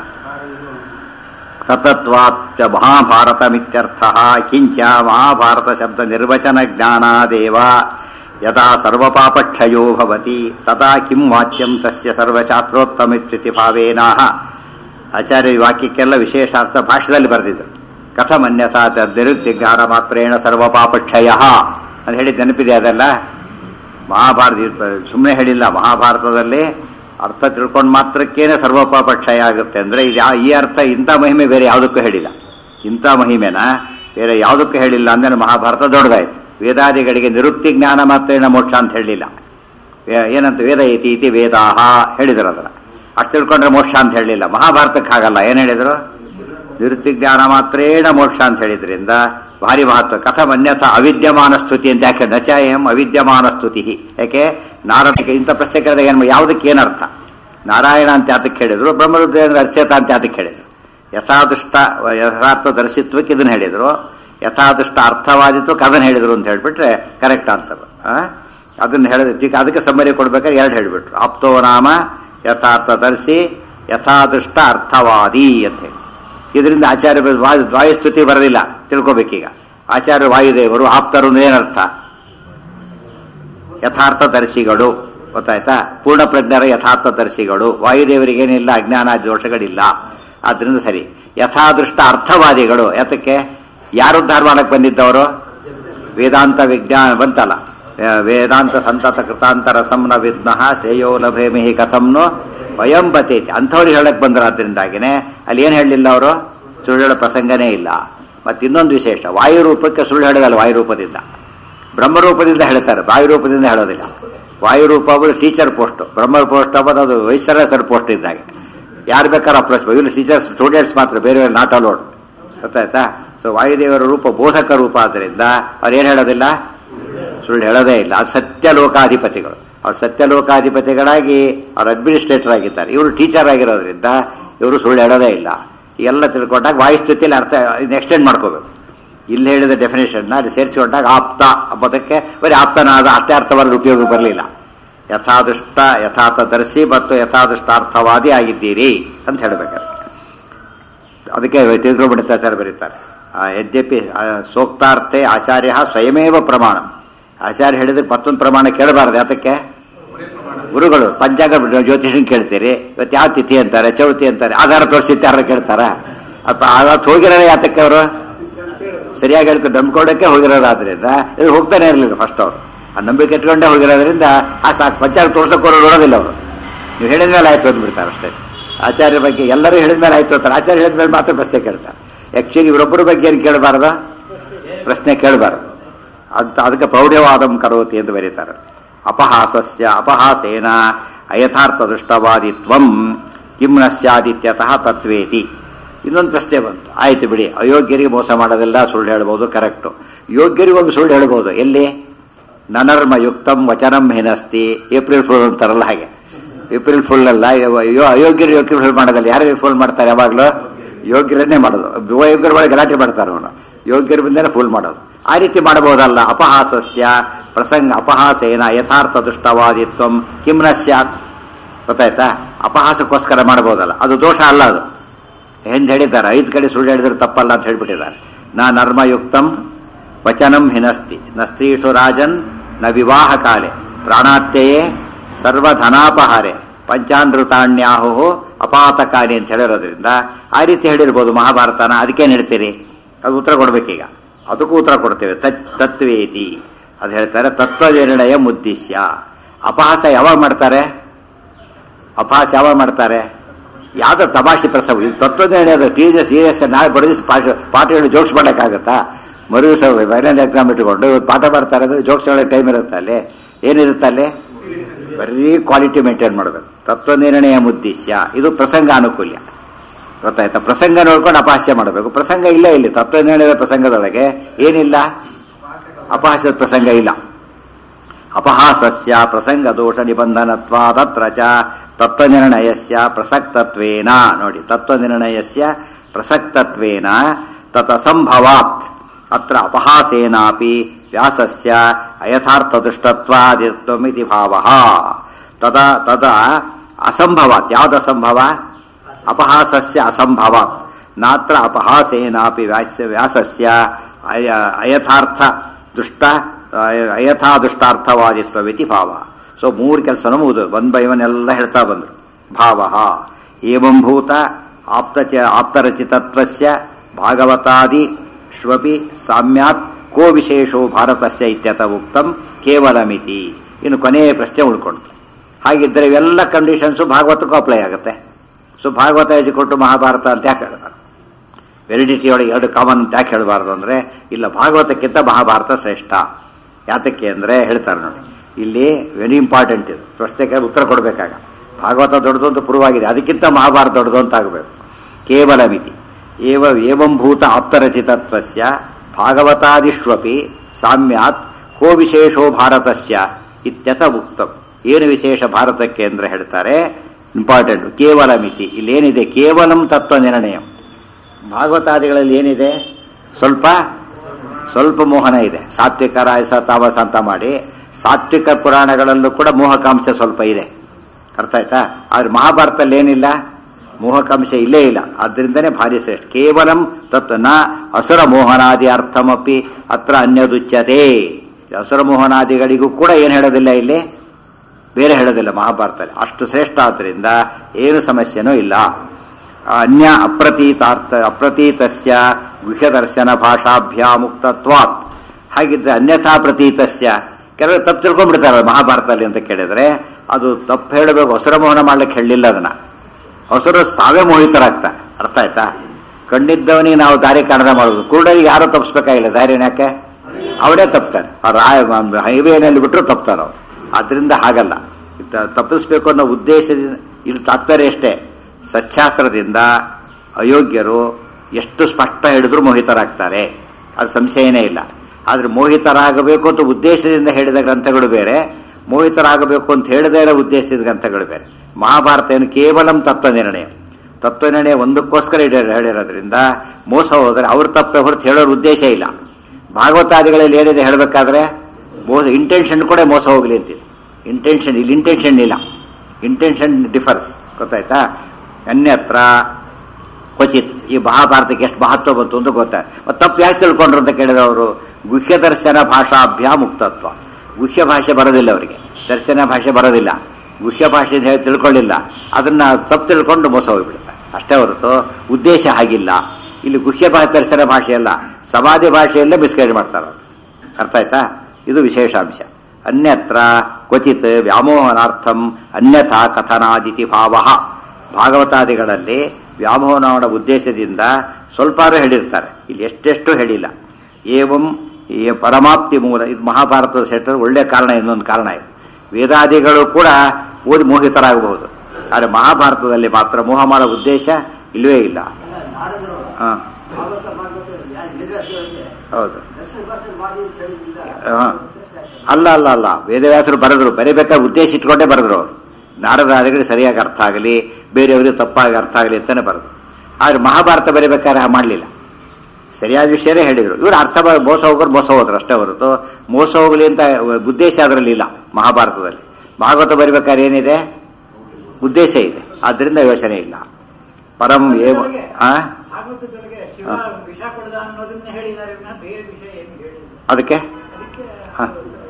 ತತತ್ವಾಚ್ಚ ಮಹಾಭಾರತಮಿತ್ಯರ್ಥ ಕಿಂಚ ಮಹಾಭಾರತ ಶಬ್ದ ನಿರ್ವಚನ ಜ್ಞಾನಾದೇವ ಯದಾ ಸರ್ವಪಾಪಕ್ಷಯೋ ಭವತಿ ತದಾ ಕಿಂ ವಾಚ್ಯಂ ತಸ್ಯ ಸರ್ವಶಾಸ್ತ್ರೋತ್ತಮಿತ್ಯುತಿ ಭಾವೇನಾಹ ಆಚಾರ್ಯ ಈ ವಾಕ್ಯಕ್ಕೆಲ್ಲ ವಿಶೇಷಾರ್ಥ ಭಾಷೆದಲ್ಲಿ ಬರೆದಿದ್ದು ಕಥಮನ್ಯಥಾ ನಿರುಕ್ತಿ ಜ್ಞಾನ ಮಾತ್ರೇಣ ಸರ್ವಪಾಪಕ್ಷಯ ಅಂತ ಹೇಳಿ ನೆನಪಿದೆ ಅದೆಲ್ಲ ಮಹಾಭಾರತ ಸುಮ್ಮನೆ ಹೇಳಿಲ್ಲ ಮಹಾಭಾರತದಲ್ಲಿ ಅರ್ಥ ತಿಳ್ಕೊಂಡು ಮಾತ್ರಕ್ಕೇನೆ ಸರ್ವಪಾಪ ಕ್ಷಯ ಆಗುತ್ತೆ ಅಂದ್ರೆ ಇದು ಯಾ- ಈ ಅರ್ಥ ಇಂಥ ಮಹಿಮೆ ಬೇರೆ ಯಾವುದಕ್ಕೂ ಹೇಳಿಲ್ಲ ಇಂಥ ಮಹಿಮೆನ ಬೇರೆ ಯಾವುದಕ್ಕೂ ಹೇಳಿಲ್ಲ ಅಂದ್ರೆ ಮಹಾಭಾರತ ದೊಡ್ಡದಾಯ್ತು ವೇದಾದಿಗಳಿಗೆ ನಿರುಕ್ತಿ ಜ್ಞಾನ ಮಾತ್ರೇಣ ಮೋಕ್ಷ ಅಂತ ಹೇಳಲಿಲ್ಲ ವೇ- ಏನಂತ ವೇದ ಇತಿ ಇತಿ ವೇದಾಹ ಹೇಳಿದ್ರು ಅದನ್ನ ಅಷ್ಟು ತಿಳ್ಕೊಂಡ್ರೆ ಮೋಕ್ಷ ಅಂತ ಹೇಳಲಿಲ್ಲ ಮಹಾಭಾರತಕ್ಕೆ ಹಾಗಲ್ಲ ಏನ್ ಹೇಳಿದ್ರು ನಿವೃತ್ತಿ ಜ್ಞಾನ ಮಾತ್ರೇಣ ಮೋಕ್ಷ ಅಂತ ಹೇಳಿದ್ರಿಂದ ಭಾರಿ ಮಹತ್ವ ಕಥಂ ಅನ್ಯಥ ಅವಿದ್ಯಮಾನ ಸ್ತುತಿ ಅಂತ ಯಾಕೆ ನಚಾಯಂ ಅವಿದ್ಯಮಾನ ಸ್ತುತಿ ಯಾಕೆ ನಾರಾಯಣ ಇಂಥ ಪ್ರಶ್ನೆ ಕೇಳಿದಾಗ ಏನು ಯಾವುದಕ್ಕೆ ಏನರ್ಥ ನಾರಾಯಣ ಅಂತ ಯಾತಕ್ಕೆ ಹೇಳಿದ್ರು ಬ್ರಹ್ಮರುದ್ರೇಂದ್ರ ಅರ್ಚೇತ ಅಂತ ಯಾತಕ್ಕೆ ಹೇಳಿದ್ರು ಯಥಾದೃಷ್ಟ ಯಥಾರ್ಥ ದರ್ಶಿತ್ವಕ್ಕೆ ಇದನ್ನ ಹೇಳಿದ್ರು ಯಥಾದೃಷ್ಟ ಅರ್ಥವಾದಿತ್ವಕ್ಕೆ ಅದನ್ನ ಹೇಳಿದ್ರು ಅಂತ ಹೇಳ್ಬಿಟ್ರೆ ಕರೆಕ್ಟ್ ಆನ್ಸರ್ ಅದನ್ನ ಹೇಳಿದ ಅದಕ್ಕೆ ಸಮ್ಮರಿ ಕೊಡ್ಬೇಕಾದ್ರೆ ಎರಡು ಹೇಳಿಬಿಟ್ರು ಆಪ್ತೋ ನಾಮ ಯಥಾರ್ಥ ದರ್ಶಿ ಯಥಾದೃಷ್ಟ ಅರ್ಥವಾದಿ ಅಂತ ಹೇಳಿ ಇದರಿಂದ ಆಚಾರ್ಯ ದ್ವಾಯಸ್ತುತಿ ಬರೋದಿಲ್ಲ ತಿಳ್ಕೊಬೇಕೀಗ ಆಚಾರ್ಯ ವಾಯುದೇವರು ಆಪ್ತರು ಅಂದ್ರೆ ಏನರ್ಥ ಯಥಾರ್ಥದರ್ಶಿಗಳು ಗೊತ್ತಾಯ್ತಾ ಪೂರ್ಣ ಪ್ರಜ್ಞರ ಯಥಾರ್ಥದರ್ಶಿಗಳು ವಾಯುದೇವರಿಗೇನಿಲ್ಲ ಅಜ್ಞಾನ ದೋಷಗಳಿಲ್ಲ ಆದ್ರಿಂದ ಸರಿ ಯಥಾದೃಷ್ಟ ಅರ್ಥವಾದಿಗಳು ಯಾತಕ್ಕೆ ಯಾರು ಉದ್ಧಾರ ಮಾಡಕ್ಕೆ ಬಂದಿದ್ದವರು ವೇದಾಂತ ವಿಜ್ಞಾನ ಬಂತಲ್ಲ ಆ, ವೇದಾಂತ ಸಂತತ ಕೃತಾಂತರ ಸಂನ ವಿದ್ಮಃ ಶ್ರೇಯೋ ಲಭೇಮಿಹಿ ಕಥಂನು ವಯಂ ಬತೇತಿ ಅಂಥವ್ರಿಗೆ ಹೇಳಕ್ ಬಂದ್ರು ಆದ್ರಿಂದಾಗಿನೇ ಅಲ್ಲಿ ಏನು ಹೇಳಲಿಲ್ಲ ಅವರು ಸುಳ್ಳು ಹೇಳೋ ಪ್ರಸಂಗನೇ ಇಲ್ಲ ಮತ್ತೆ ಇನ್ನೊಂದು ವಿಶೇಷ ವಾಯು ರೂಪಕ್ಕೆ ಸುಳ್ಳು ಹೇಳೋದಲ್ಲ ವಾಯು ರೂಪದಿಂದ ಬ್ರಹ್ಮರೂಪದಿಂದ ಹೇಳ್ತಾರೆ ವಾಯು ರೂಪದಿಂದ ಹೇಳೋದಿಲ್ಲ ವಾಯು ರೂಪ ಅವರು ಟೀಚರ್ ಪೋಸ್ಟ್ ಬ್ರಹ್ಮ ಪೋಸ್ಟ್ ಅನ್ನೋದು ಅದು ವೈಸರಸರ್ ಪೋಸ್ಟ್ ಇದ್ದಾಗ ಯಾರು ಬೇಕಾದ್ರೂ ಅಪ್ರೋಚ್ ಇವರು ಟೀಚರ್ಸ್ ಸ್ಟೂಡೆಂಟ್ಸ್ ಮಾತ್ರ ಬೇರೆ ನಾಟ್ ಅಲೋಡ್ ಗೊತ್ತಾಯ್ತಾ ಸೊ ವಾಯುದೇವರ ರೂಪ ಬೋಧಕ ರೂಪ ಆದ್ದರಿಂದ ಅವ್ರು ಏನು ಹೇಳೋದಿಲ್ಲ ಸುಳ್ಳು ಹೇಳೋದೇ ಇಲ್ಲ ಅದು ಸತ್ಯ ಲೋಕಾಧಿಪತಿಗಳು ಅವ್ರು ಸತ್ಯ ಲೋಕಾಧಿಪತಿಗಳಾಗಿ ಅವ್ರು ಅಡ್ಮಿನಿಸ್ಟ್ರೇಟರ್ ಆಗಿದ್ದಾರೆ ಇವರು ಟೀಚರ್ ಆಗಿರೋದ್ರಿಂದ ಇವರು ಸುಳ್ಳು ಹೇಳೋದೇ ಇಲ್ಲ ಎಲ್ಲ ತಿಳ್ಕೊಂಡಾಗ ವಾಯುಸ್ಥಿತಿಯಲ್ಲಿ ಅರ್ಥ ಎಕ್ಸ್ಟೆಂಡ್ ಮಾಡ್ಕೋಬೇಕು ಇಲ್ಲಿ ಹೇಳಿದ ಡೆಫಿನೇಷನ್ನ ಅಲ್ಲಿ ಸೇರಿಸಿಕೊಂಡಾಗ ಆಪ್ತ ಪದಕ್ಕೆ ಬರೀ ಆಪ್ತನಾದ ಅಷ್ಟೇ ಅರ್ಥವಾದ ಉಪಯೋಗ ಬರಲಿಲ್ಲ ಯಥಾದೃಷ್ಟ ಯಥಾರ್ಥದರ್ಶಿ ಮತ್ತು ಯಥಾದೃಷ್ಟಾರ್ಥವಾದಿ ಆಗಿದ್ದೀರಿ ಅಂತ ಹೇಳಬೇಕಾದ್ರೆ ಅದಕ್ಕೆ ತಿರುಗುಬಡಿತಾಚಾರ್ಯ ಬರೀತಾರೆ ಆ, ಯದ್ಯಪಿ ಆ, ಸೂಕ್ತಾರ್ಥೆ ಆಚಾರ್ಯ ಸ್ವಯಮೇವ ಪ್ರಮಾಣ ಆಚಾರ್ಯ ಹೇಳಿದ್ರೆ ಮತ್ತೊಂದು ಪ್ರಮಾಣ ಕೇಳಬಾರದು ಯಾತಕ್ಕೆ ಗುರುಗಳು ಪಂಚಾಂಗ ಜ್ಯೋತಿಷನ್ ಕೇಳ್ತೀರಿ ಇವತ್ತು ಯಾವ ತಿಥಿ ಅಂತಾರೆ ಚೌತಿ ಅಂತಾರೆ ಆಧಾರ ತೋರಿಸಿತ್ತೆ ಯಾರು ಕೇಳ್ತಾರ ಅಪ್ಪ ಅವತ್ತು ಹೋಗಿರೋರು ಯಾತಕ್ಕೆ ಅವರು ಸರಿಯಾಗಿ ಹೇಳ್ತಾರೆ ನಂಬ್ಕೊಳ್ಳೋಕೆ ಹೋಗಿರೋದಾದ್ರಿಂದ ಇದು ಹೋಗ್ತಾನೆ ಇರಲಿಲ್ಲ ಫಸ್ಟ್ ಅವರು ಆ ನಂಬಿಕೆ ಇಟ್ಕೊಂಡೇ ಹೋಗಿರೋದ್ರಿಂದ ಆ ಸಾಕು ಪಂಚಾಂಗ ತೋರ್ಸೋಕೋರು ನೋಡೋದಿಲ್ಲ ಅವರು ನೀವು ಹೇಳಿದ ಮೇಲೆ ಆಯ್ತು ಅಂದ್ಬಿಡ್ತಾರೆ ಅಷ್ಟೇ ಆಚಾರ್ಯ ಬಗ್ಗೆ ಎಲ್ಲರೂ ಹೇಳಿದ ಮೇಲೆ ಆಯ್ತು ಅಂತಾರೆ ಆಚಾರ್ಯ ಹೇಳಿದ ಮೇಲೆ ಮಾತ್ರ ಪ್ರಶ್ನೆ ಕೇಳ್ತಾರೆ ಆ್ಯಕ್ಚುಲಿ ಇವರೊಬ್ಬರ ಬಗ್ಗೆ ಏನು ಕೇಳಬಾರ್ದು ಪ್ರಶ್ನೆ ಕೇಳಬಾರ್ದು ಅಂತ ಅದಕ್ಕೆ ಪ್ರೌಢವಾದಂ ಕರೋತಿ ಎಂದು ಬರೀತಾರೆ ಅಪಹಾಸಸ್ಯ ಅಪಹಾಸೇನ ಅಯಥಾರ್ಥ ದೃಷ್ಟವಾದಿತ್ವಂ ಕಿಂ ನ ಸ್ಯಾದಿತ್ಯತಃ ತತ್ವೇತಿ ಇನ್ನೊಂದು ಪ್ರಶ್ನೆ ಬಂತು ಆಯ್ತು ಬಿಡಿ ಅಯೋಗ್ಯರಿಗೆ ಮೋಸ ಮಾಡೋದಿಲ್ಲ ಸುಳ್ಳು ಹೇಳ್ಬೋದು ಕರೆಕ್ಟು ಯೋಗ್ಯರಿಗೆ ಒಂದು ಸುಳ್ಳು ಹೇಳ್ಬೋದು ಎಲ್ಲಿ ನನರ್ಮ ಯುಕ್ತಂ ವಚನಂ ಹಿನಸ್ತಿ ಏಪ್ರಿಲ್ ಫುಲ್ ಅಂತಾರಲ್ಲ ಹಾಗೆ ಏಪ್ರಿಲ್ ಫುಲ್ ಅಲ್ಲ ಅಯ್ಯೋ ಅಯೋಗ್ಯರು ಏಪ್ರಿಲ್ ಫುಲ್ ಮಾಡೋದಲ್ಲ ಯಾರು ಫುಲ್ ಮಾಡ್ತಾರೆ ಯಾವಾಗಲೂ ಯೋಗ್ಯರನ್ನೇ ಮಾಡೋದು ಯೋಗ್ಯರ ಒಳಗೆ ಗಲಾಟೆ ಮಾಡ್ತಾರೆ ಅವನು ಯೋಗ್ಯರ ಮುಂದೆನೇ ಫುಲ್ ಮಾಡೋದು ಆ ರೀತಿ ಮಾಡಬಹುದಲ್ಲ ಅಪಹಾಸಸ್ಯ ಪ್ರಸಂಗ ಅಪಹಾಸೇನ ಯಥಾರ್ಥ ದುಷ್ಟವಾದಿತ್ವಂ ಕಿಮ್ನ ಸ್ಯಾತ್ ಗೊತ್ತಾಯ್ತಾ ಅಪಹಾಸಕ್ಕೋಸ್ಕರ ಮಾಡಬಹುದಲ್ಲ ಅದು ದೋಷ ಅಲ್ಲ ಅದು ಎಂದು ಹೇಳಿದ್ದಾರೆ ಐದು ಕಡೆ ಸುಳ್ಳು ಹೇಳಿದ್ರೆ ತಪ್ಪಲ್ಲ ಅಂತ ಹೇಳ್ಬಿಟ್ಟಿದ್ದಾರೆ ನಾ ನರ್ಮಯುಕ್ತಂ ವಚನಂ ಹಿನಸ್ತಿ ನ ಸ್ತ್ರೀಷು ರಾಜನ್ ನ ವಿವಾಹ ಕಾಲೆ ಪ್ರಾಣಾತ್ಯಯೇ ಸರ್ವಧನಾಪಹಾರೆ ಪಂಚಾನೃತಾಣ್ಯಾಹು ಅಪಾತಕಾರಿ ಅಂತ ಹೇಳಿರೋದ್ರಿಂದ ಆ ರೀತಿ ಹೇಳಿರ್ಬೋದು ಮಹಾಭಾರತನ ಅದಕ್ಕೇನು ಹೇಳ್ತೀರಿ ಅದು ಉತ್ತರ ಕೊಡ್ಬೇಕೀಗ ಅದಕ್ಕೂ ಉತ್ತರ ಕೊಡ್ತೇವೆ ತತ್ ತತ್ವೇತಿ ಅದು ಹೇಳ್ತಾರೆ ತತ್ವ ನಿರ್ಣಯ ಮುದ್ದಿಶ್ಯ ಅಪಹಾಸ ಯಾವಾಗ ಮಾಡ್ತಾರೆ ಅಪಹಾಸ ಯಾವಾಗ ಮಾಡ್ತಾರೆ ಯಾವುದೋ ತಮಾಷೆ ಪ್ರಸವ ಇದು ತತ್ವಜ್ಞಾನ ಟಿ ಜೆ ಸೀರಿಯಸ್ ನಾಳೆ ಬರೋ ದಿವಸ ಪಾಠ ಪಾಠ ಹೇಳಿ ಜೋಕ್ಸ್ ಮಾಡೋಕ್ಕಾಗತ್ತಾ ಮರು ದಿವಸ ಫೈನಲ್ ಎಕ್ಸಾಮ್ ಇಟ್ಕೊಂಡು ಇವತ್ತು ಪಾಠ ಮಾಡ್ತಾರೆ ಅಂದರೆ ಜೋಕ್ಸ್ ಹೇಳೋ ಟೈಮ್ ಇರುತ್ತೆ ಅಲ್ಲಿ ಏನಿರುತ್ತೆ ಅಲ್ಲಿ ಬರೀ ಕ್ವಾಲಿಟಿ ಮೇಂಟೈನ್ ಮಾಡಬೇಕು ತತ್ವ ನಿರ್ಣಯ ಮುದ್ದೇಶ್ಯ ಇದು ಪ್ರಸಂಗ ಅನುಕೂಲ್ಯ ಗೊತ್ತಾಯ್ತಾ ಪ್ರಸಂಗ ನೋಡ್ಕೊಂಡು ಅಪಹಾಸ್ಯ ಮಾಡಬೇಕು ಪ್ರಸಂಗ ಇಲ್ಲ ಇಲ್ಲಿ ತತ್ವ ನಿರ್ಣಯದ ಪ್ರಸಂಗದೊಳಗೆ ಏನಿಲ್ಲ ಅಪಹಾಸ್ಯದ ಪ್ರಸಂಗ ಇಲ್ಲ ಅಪಹಾಸಸ್ಯ ಪ್ರಸಂಗ ದೋಷ ನಿಬಂಧನತ್ವ ತತ್ರ ಚ ತತ್ವನಿರ್ಣಯಸ್ಯ ಪ್ರಸಕ್ತತ್ವೇನ ನೋಡಿ ತತ್ವನಿರ್ಣಯಸ್ಯ ಪ್ರಸಕ್ತತ್ವೇನ ತತ ಸಂಭವಾತ್ ಅತ್ರ ಅಪಹಾಸೇನಾಪಿ ವ್ಯಾಸಸ್ಯ ಅಯಥಾರ್ಥದುಷ್ಟತ್ವಾದಿತ್ವಮಿತಿ ಭಾವಃ ತದ ತದ ಅಸಂಭವಾತ್ ಯಾವ್ದು ಅಸಂಭವ ಅಪಹಾಸಸ್ಯ ಅಸಂಭವಾತ್ ನಾತ್ರ ಅಪಹಾಸೇನಾಪಿ ವ್ಯಾಸ ವ್ಯಾಸಸ್ಯ ಅಯ ಅಯಥಾರ್ಥ ದುಷ್ಟ ಅಯಥಾ ದುಷ್ಟಾರ್ಥವಾದಿತ್ವವಿತಿ ಭಾವ ಸೊ ಮೂರು ಕೆಲಸನೂ ಮುಗಿದು ಒನ್ ಬೈ ಒನ್ ಎಲ್ಲ ಹೇಳ್ತಾ ಬಂದರು ಭಾವ ಏವಂಭೂತ ಆಪ್ತ ಆಪ್ತರಚಿತತ್ವಸ್ಯ ಭಾಗವತಾದಿ ಶ್ವಪಿ ಸಾಮ್ಯಾತ್ ಕೋ ವಿಶೇಷೋ ಭಾರತಸ್ಯ ಇತ್ಯತ ಉಕ್ತಂ ಕೇವಲಮಿತಿ ಇನ್ನು ಕೊನೆಯ ಪ್ರಶ್ನೆ ಉಳ್ಕೊಂಡು ಹಾಗಿದ್ದರೆ ಇವೆಲ್ಲ ಕಂಡೀಷನ್ಸು ಭಾಗವತಕ್ಕೂ ಅಪ್ಲೈ ಆಗುತ್ತೆ ಸೊ ಭಾಗವತ ಕೊಟ್ಟು ಮಹಾಭಾರತ ಅಂತ ಯಾಕೆ ಹೇಳ್ತಾರೆ ವೆರಿಡಿಟಿ ಒಳಗೆ ಎರಡು ಕಾಮನ್ ಅಂತ ಯಾಕೆ ಹೇಳಬಾರ್ದು ಅಂದರೆ ಇಲ್ಲ ಭಾಗವತಕ್ಕಿಂತ ಮಹಾಭಾರತ ಶ್ರೇಷ್ಠ ಯಾತಕ್ಕೆ ಅಂದರೆ ಹೇಳ್ತಾರೆ ನೋಡಿ ಇಲ್ಲಿ ವೆರಿ ಇಂಪಾರ್ಟೆಂಟ್ ಇದು ಪ್ರಶ್ನೆಗೆ ಉತ್ತರ ಕೊಡಬೇಕಾಗ ಭಾಗವತ ದೊಡ್ಡದು ಅಂತ ಪೂರ್ವಾಗಿದೆ ಅದಕ್ಕಿಂತ ಮಹಾಭಾರತ ದೊಡ್ಡದು ಅಂತ ಆಗಬೇಕು ಕೇವಲ ಮಿತಿ ಏವ ಏವಂಭೂತ ಆಪ್ತರಚಿತತ್ವಸ್ಯ ಭಾಗವತಾದಿಷ್ವಪಿ ಸಾಮ್ಯಾತ್ ಕೋ ವಿಶೇಷೋ ಭಾರತಸ್ಯ ಇತ್ಯತ ಉಕ್ತಂ ಏನು ವಿಶೇಷ ಭಾರತಕ್ಕೆ ಅಂದರೆ ಹೇಳ್ತಾರೆ ಇಂಪಾರ್ಟೆಂಟ್ ಕೇವಲ ಮಿತಿ ಇಲ್ಲೇನಿದೆ ಕೇವಲಂ ತತ್ವ ನಿರ್ಣಯ ಭಾಗವತಾದಿಗಳಲ್ಲಿ ಏನಿದೆ ಸ್ವಲ್ಪ ಸ್ವಲ್ಪ ಮೋಹನ ಇದೆ ಸಾತ್ವಿಕ ರಾಯಸ ತಾಮಸ ಅಂತ ಮಾಡಿ ಸಾತ್ವಿಕ ಪುರಾಣಗಳಲ್ಲೂ ಕೂಡ ಮೋಹಕಾಂಶ ಸ್ವಲ್ಪ ಇದೆ ಅರ್ಥ ಆಯ್ತಾ ಆದ್ರೆ ಮಹಾಭಾರತದಲ್ಲಿ ಏನಿಲ್ಲ ಮೋಹಕಾಂಶ ಇಲ್ಲೇ ಇಲ್ಲ ಆದ್ದರಿಂದನೇ ಭಾರಿ ಶ್ರೇಷ್ಠ ಕೇವಲಂ ತತ್ವ ನ ಅಸುರ ಮೋಹನಾದಿ ಅರ್ಥಮಪಿ ಅತ್ರ ಅನ್ಯದುಚ್ಯತೆ ಅಸುರ ಮೋಹನಾದಿಗಳಿಗೂ ಕೂಡ ಏನು ಹೇಳೋದಿಲ್ಲ ಇಲ್ಲಿ ಬೇರೆ ಹೇಳೋದಿಲ್ಲ ಮಹಾಭಾರತದಲ್ಲಿ ಅಷ್ಟು ಶ್ರೇಷ್ಠ ಆದ್ದರಿಂದ ಏನು ಸಮಸ್ಯೆನೂ ಇಲ್ಲ ಅನ್ಯ ಅಪ್ರತೀತಾರ್ಥ ಅಪ್ರತೀತಸ್ಯ ಗುಹ್ಯದರ್ಶನ ಭಾಷಾಭ್ಯಾಮುಕ್ತತ್ವಾತ್ ಹಾಗಿದ್ರೆ ಅನ್ಯಥಾ ಪ್ರತೀತಸ್ಯ ಕೆಲವರು ತಪ್ಪು ತಿಳ್ಕೊಂಡ್ಬಿಡ್ತಾರೆ ಮಹಾಭಾರತದಲ್ಲಿ ಅಂತ ಕೇಳಿದ್ರೆ ಅದು ತಪ್ಪು ಹೇಳಬೇಕು ಹೊಸರ ಮೋಹನ ಮಾಡ್ಲಿಕ್ಕೆ ಹೇಳಲಿಲ್ಲ ಅದನ್ನ ಹೊಸರು ತಾವೇ ಮೋಹಿತರಾಗ್ತಾರೆ ಅರ್ಥ ಆಯ್ತಾ ಕಣ್ಣಿದ್ದವನಿಗೆ ನಾವು ದಾರಿ ಕಾಣದ ಮಾಡೋದು ಕುರುಡರಿಗೆ ಯಾರೂ ತಪ್ಪಿಸ್ಬೇಕಾಗಿಲ್ಲ ದಾರಿನ ಯಾಕೆ ಅವರೇ ತಪ್ತಾರೆ ಅವ್ರ ಹೈವೇನಲ್ಲಿ ಬಿಟ್ಟರು ತಪ್ತಾರೆ ಅವ್ರು ಆದ್ರಿಂದ ಹಾಗಲ್ಲ ಇತ್ತ- ತಪ್ಪಿಸ್ಬೇಕು ಅನ್ನೋ ಉದ್ದೇಶದಿಂದ ಇಲ್ಲಿ ತಾತ್ಪರ್ಯ ಅಷ್ಟೇ ಸಚ್ಛಾಸ್ತ್ರದಿಂದ ಅಯೋಗ್ಯರು ಎಷ್ಟು ಸ್ಪಷ್ಟ ಹಿಡಿದ್ರು ಮೋಹಿತರಾಗ್ತಾರೆ ಅದು ಸಂಶಯನೇ ಇಲ್ಲ ಆದರೆ ಮೋಹಿತರಾಗಬೇಕು ಅಂತ ಉದ್ದೇಶದಿಂದ ಹೇಳಿದ ಗ್ರಂಥಗಳು ಬೇರೆ ಮೋಹಿತರಾಗಬೇಕು ಅಂತ ಹೇಳದೇ ಇರೋ ಉದ್ದೇಶದ ಗ್ರಂಥಗಳು ಬೇರೆ ಮಹಾಭಾರತ ಏನು ಕೇವಲ ತತ್ವ ನಿರ್ಣಯ ತತ್ವ ನಿರ್ಣಯ ಒಂದಕ್ಕೋಸ್ಕರ ಇಡ- ಹೇಳಿರೋದ್ರಿಂದ ಮೋಸ ಹೋದರೆ ಅವ್ರ ತಪ್ಪೆ ಹೊರತು ಹೇಳೋರ ಉದ್ದೇಶ ಇಲ್ಲ ಭಾಗವತಾದಿಗಳಲ್ಲಿ ಏನಿದೆ ಹೇಳಬೇಕಾದ್ರೆ ಮೋಸ ಇಂಟೆನ್ಷನ್ ಕೂಡ ಮೋಸ ಹೋಗಲಿ ಅಂತಿದೆ ಇಂಟೆನ್ಷನ್ ಇಲ್ಲಿ ಇಂಟೆನ್ಷನ್ ಇಲ್ಲ ಇಂಟೆನ್ಷನ್ ಡಿಫರ್ಸ್ ಗೊತ್ತಾಯ್ತಾ ಅನ್ಯತ್ರ ಕ್ವಚಿತ್ ಈ ಮಹಾಭಾರತಕ್ಕೆ ಎಷ್ಟು ಮಹತ್ವ ಬಂತು ಅಂತ ಗೊತ್ತಾಯ್ತು ಮತ್ತೆ ತಪ್ಪು ಯಾಕೆ ತಿಳ್ಕೊಂಡ್ರು ಅಂತ ಕೇಳಿದ್ರೆ ಅವರು ಗುಹ್ಯ ದರ್ಶನ ಭಾಷಾಭ್ಯಾ ಮುಕ್ತತ್ವ ಗುಹ್ಯ ಭಾಷೆ ಬರೋದಿಲ್ಲ ಅವರಿಗೆ ದರ್ಶನ ಭಾಷೆ ಬರೋದಿಲ್ಲ ಗುಹ್ಯ ಭಾಷೆ ಅಂತ ಹೇಳಿ ತಿಳ್ಕೊಳ್ಳಿಲ್ಲ ಅದನ್ನ ತಪ್ಪು ತಿಳ್ಕೊಂಡು ಮೋಸ ಹೋಗ್ಬಿಡ್ತಾರೆ ಅಷ್ಟೇ ಹೊರತು ಉದ್ದೇಶ ಹಾಗಿಲ್ಲ ಇಲ್ಲಿ ಗುಹ್ಯ ಭಾಷೆ ದರ್ಶನ ಭಾಷೆ ಅಲ್ಲ ಸಮಾಧಿ ಭಾಷೆಯಲ್ಲೇ ಮಿಸ್ಗೈಡ್ ಮಾಡ್ತಾರೆ ಅವ್ರು. ಅರ್ಥ ಆಯ್ತಾ ಇದು ವಿಶೇಷಾಂಶ ಅನ್ಯತ್ರ ಕ್ವಚಿತ್ ವ್ಯಾಮೋಹನಾರ್ಥಂ ಅನ್ಯಥಾ ಕಥನಾದಿತಿ ಭಾವ ಭಾಗವತಾದಿಗಳಲ್ಲಿ ವ್ಯಾಮೋಹನ ಮಾಡೋ ಉದ್ದೇಶದಿಂದ ಸ್ವಲ್ಪಾರು ಹೇಳಿರ್ತಾರೆ ಇಲ್ಲಿ ಎಷ್ಟೆಷ್ಟು ಹೇಳಿಲ್ಲ ಏವಂ ಈ ಪರಮಾಪ್ತಿ ಮೂಲ ಇದು ಮಹಾಭಾರತದ ಸೆಟ್ಟರ್ ಒಳ್ಳೆ ಕಾರಣ ಇನ್ನೊಂದು ಕಾರಣ ಇದು ವೇದಾದಿಗಳು ಕೂಡ ಓದಿ ಮೋಹಿತರಾಗಬಹುದು ಆದರೆ ಮಹಾಭಾರತದಲ್ಲಿ ಮಾತ್ರ ಮೋಹ ಮಾಡೋ ಉದ್ದೇಶ ಇಲ್ಲವೇ ಇಲ್ಲ ನಾರದರು ಹಾ ಭಾಗವತ ಭಾಗವತ ಯಾರು ವೇದವ್ಯಾಸರಿಗೆ ಹೌದು ದರ್ಶನ ಭಾಷೆ ಮಾಡಿ ಅಂತ ಹೇಳಿದ್ರಿಂದ ಹಾ. ಅಲ್ಲ ಅಲ್ಲ ಅಲ್ಲ ವೇದವ್ಯಾಸರು ಬರೆದ್ರು ಬರೀಬೇಕಾದ್ರೆ ಉದ್ದೇಶ ಇಟ್ಕೊಂಡೇ ಬರೆದ್ರು ಅವರು ನಾರದಾದಿಗಳಿಗೆ ಸರಿಯಾಗಿ ಅರ್ಥ ಆಗಲಿ ಬೇರೆಯವರಿಗೆ ತಪ್ಪಾಗಿ ಅರ್ಥ ಆಗಲಿ ಅಂತಾನೆ ಬರೆದ್ರು ಆದ್ರೆ ಮಹಾಭಾರತ ಬರೀಬೇಕಾದ್ರೆ ಹಾಗೆ ಮಾಡಲಿಲ್ಲ ಸರಿಯಾದ ವಿಷಯನೇ ಹೇಳಿದ್ರು ಇವರು ಅರ್ಥ ಬ- ಮೋಸ ಹೋಗೋರು ಮೋಸ ಹೋದ್ರು ಅಷ್ಟೇ ಹೊರತು ಮೋಸ ಹೋಗಲಿ ಅಂತ ಉದ್ದೇಶ ಅದರಲ್ಲಿ ಇಲ್ಲ ಮಹಾಭಾರತದಲ್ಲಿ ಭಾಗವತ ಬರಿಬೇಕಾದ್ರೆ ಏನಿದೆ ಉದ್ದೇಶ ಇದೆ ಆದ್ರಿಂದ ಯೋಚನೆ ಇಲ್ಲ ಪರಂ ಏವ ಆ ಭಾಗವತದೊಳಗೆ ಶಿವ ಹಾ. ವಿಷ ಕೊಡದ ಅನ್ನೋದನ್ನ ಹೇಳಿದ್ದಾರೆ ವಿನಃ ಬೇರೆ ವಿಷಯ ಏನು ಹೇಳಿಲ್ಲ ಅದಕ್ಕೆ ಅದಕ್ಕೆ ಹಾ.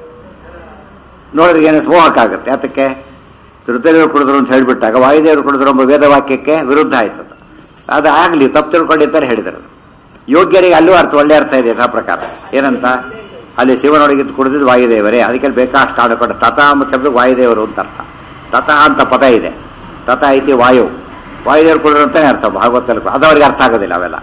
ನೋಡಿದ್ರೆ ಏನು ಮೋಹಕ್ಕಾಗುತ್ತೆ ಅದಕ್ಕೆ ಋತುದೇವರು ಕುಡಿದ್ರು ಅಂತ ಹೇಳಿಬಿಟ್ಟಾಗ ವಾಯುದೇವರು ಕುಡಿದ್ರು ಎಂಬ ವೇದವಾಕ್ಯಕ್ಕೆ ವಿರುದ್ಧ ಆಯ್ತದ ಅದು ಆಗಲಿ ತಪ್ಪು ತಿಳ್ಕೊಂಡಿದ್ದಾರೆ ಹೇಳಿದರು ಯೋಗ್ಯರಿಗೆ ಅಲ್ಲೂ ಅರ್ಥ ಒಳ್ಳೆ ಅರ್ಥ ಇದೆ ಯಥಾ ಪ್ರಕಾರ ಏನಂತ ಅಲ್ಲಿ ಶಿವನೊಳಗಿದ್ದು ಕುಡಿದಿದ್ದು ವಾಯುದೇವರೇ ಅದಕ್ಕೆ ಬೇಕಾಷ್ಟು ಆಡಿಕೊಂಡು ತಥ ಎಂಬ ಶಬ್ದ ವಾಯುದೇವರು ಅಂತ ಅರ್ಥ ತಥ ಅಂತ ಪದ ಇದೆ ತಥ ಐತಿ ವಾಯು ವಾಯುದೇವರು ಕುಡಿದ್ರು ಅಂತಾನೆ ಅರ್ಥ ಭಾಗವತಲ್ಲಿ ಅದು ಅವ್ರಿಗೆ ಅರ್ಥ ಆಗೋದಿಲ್ಲ ಅವೆಲ್ಲ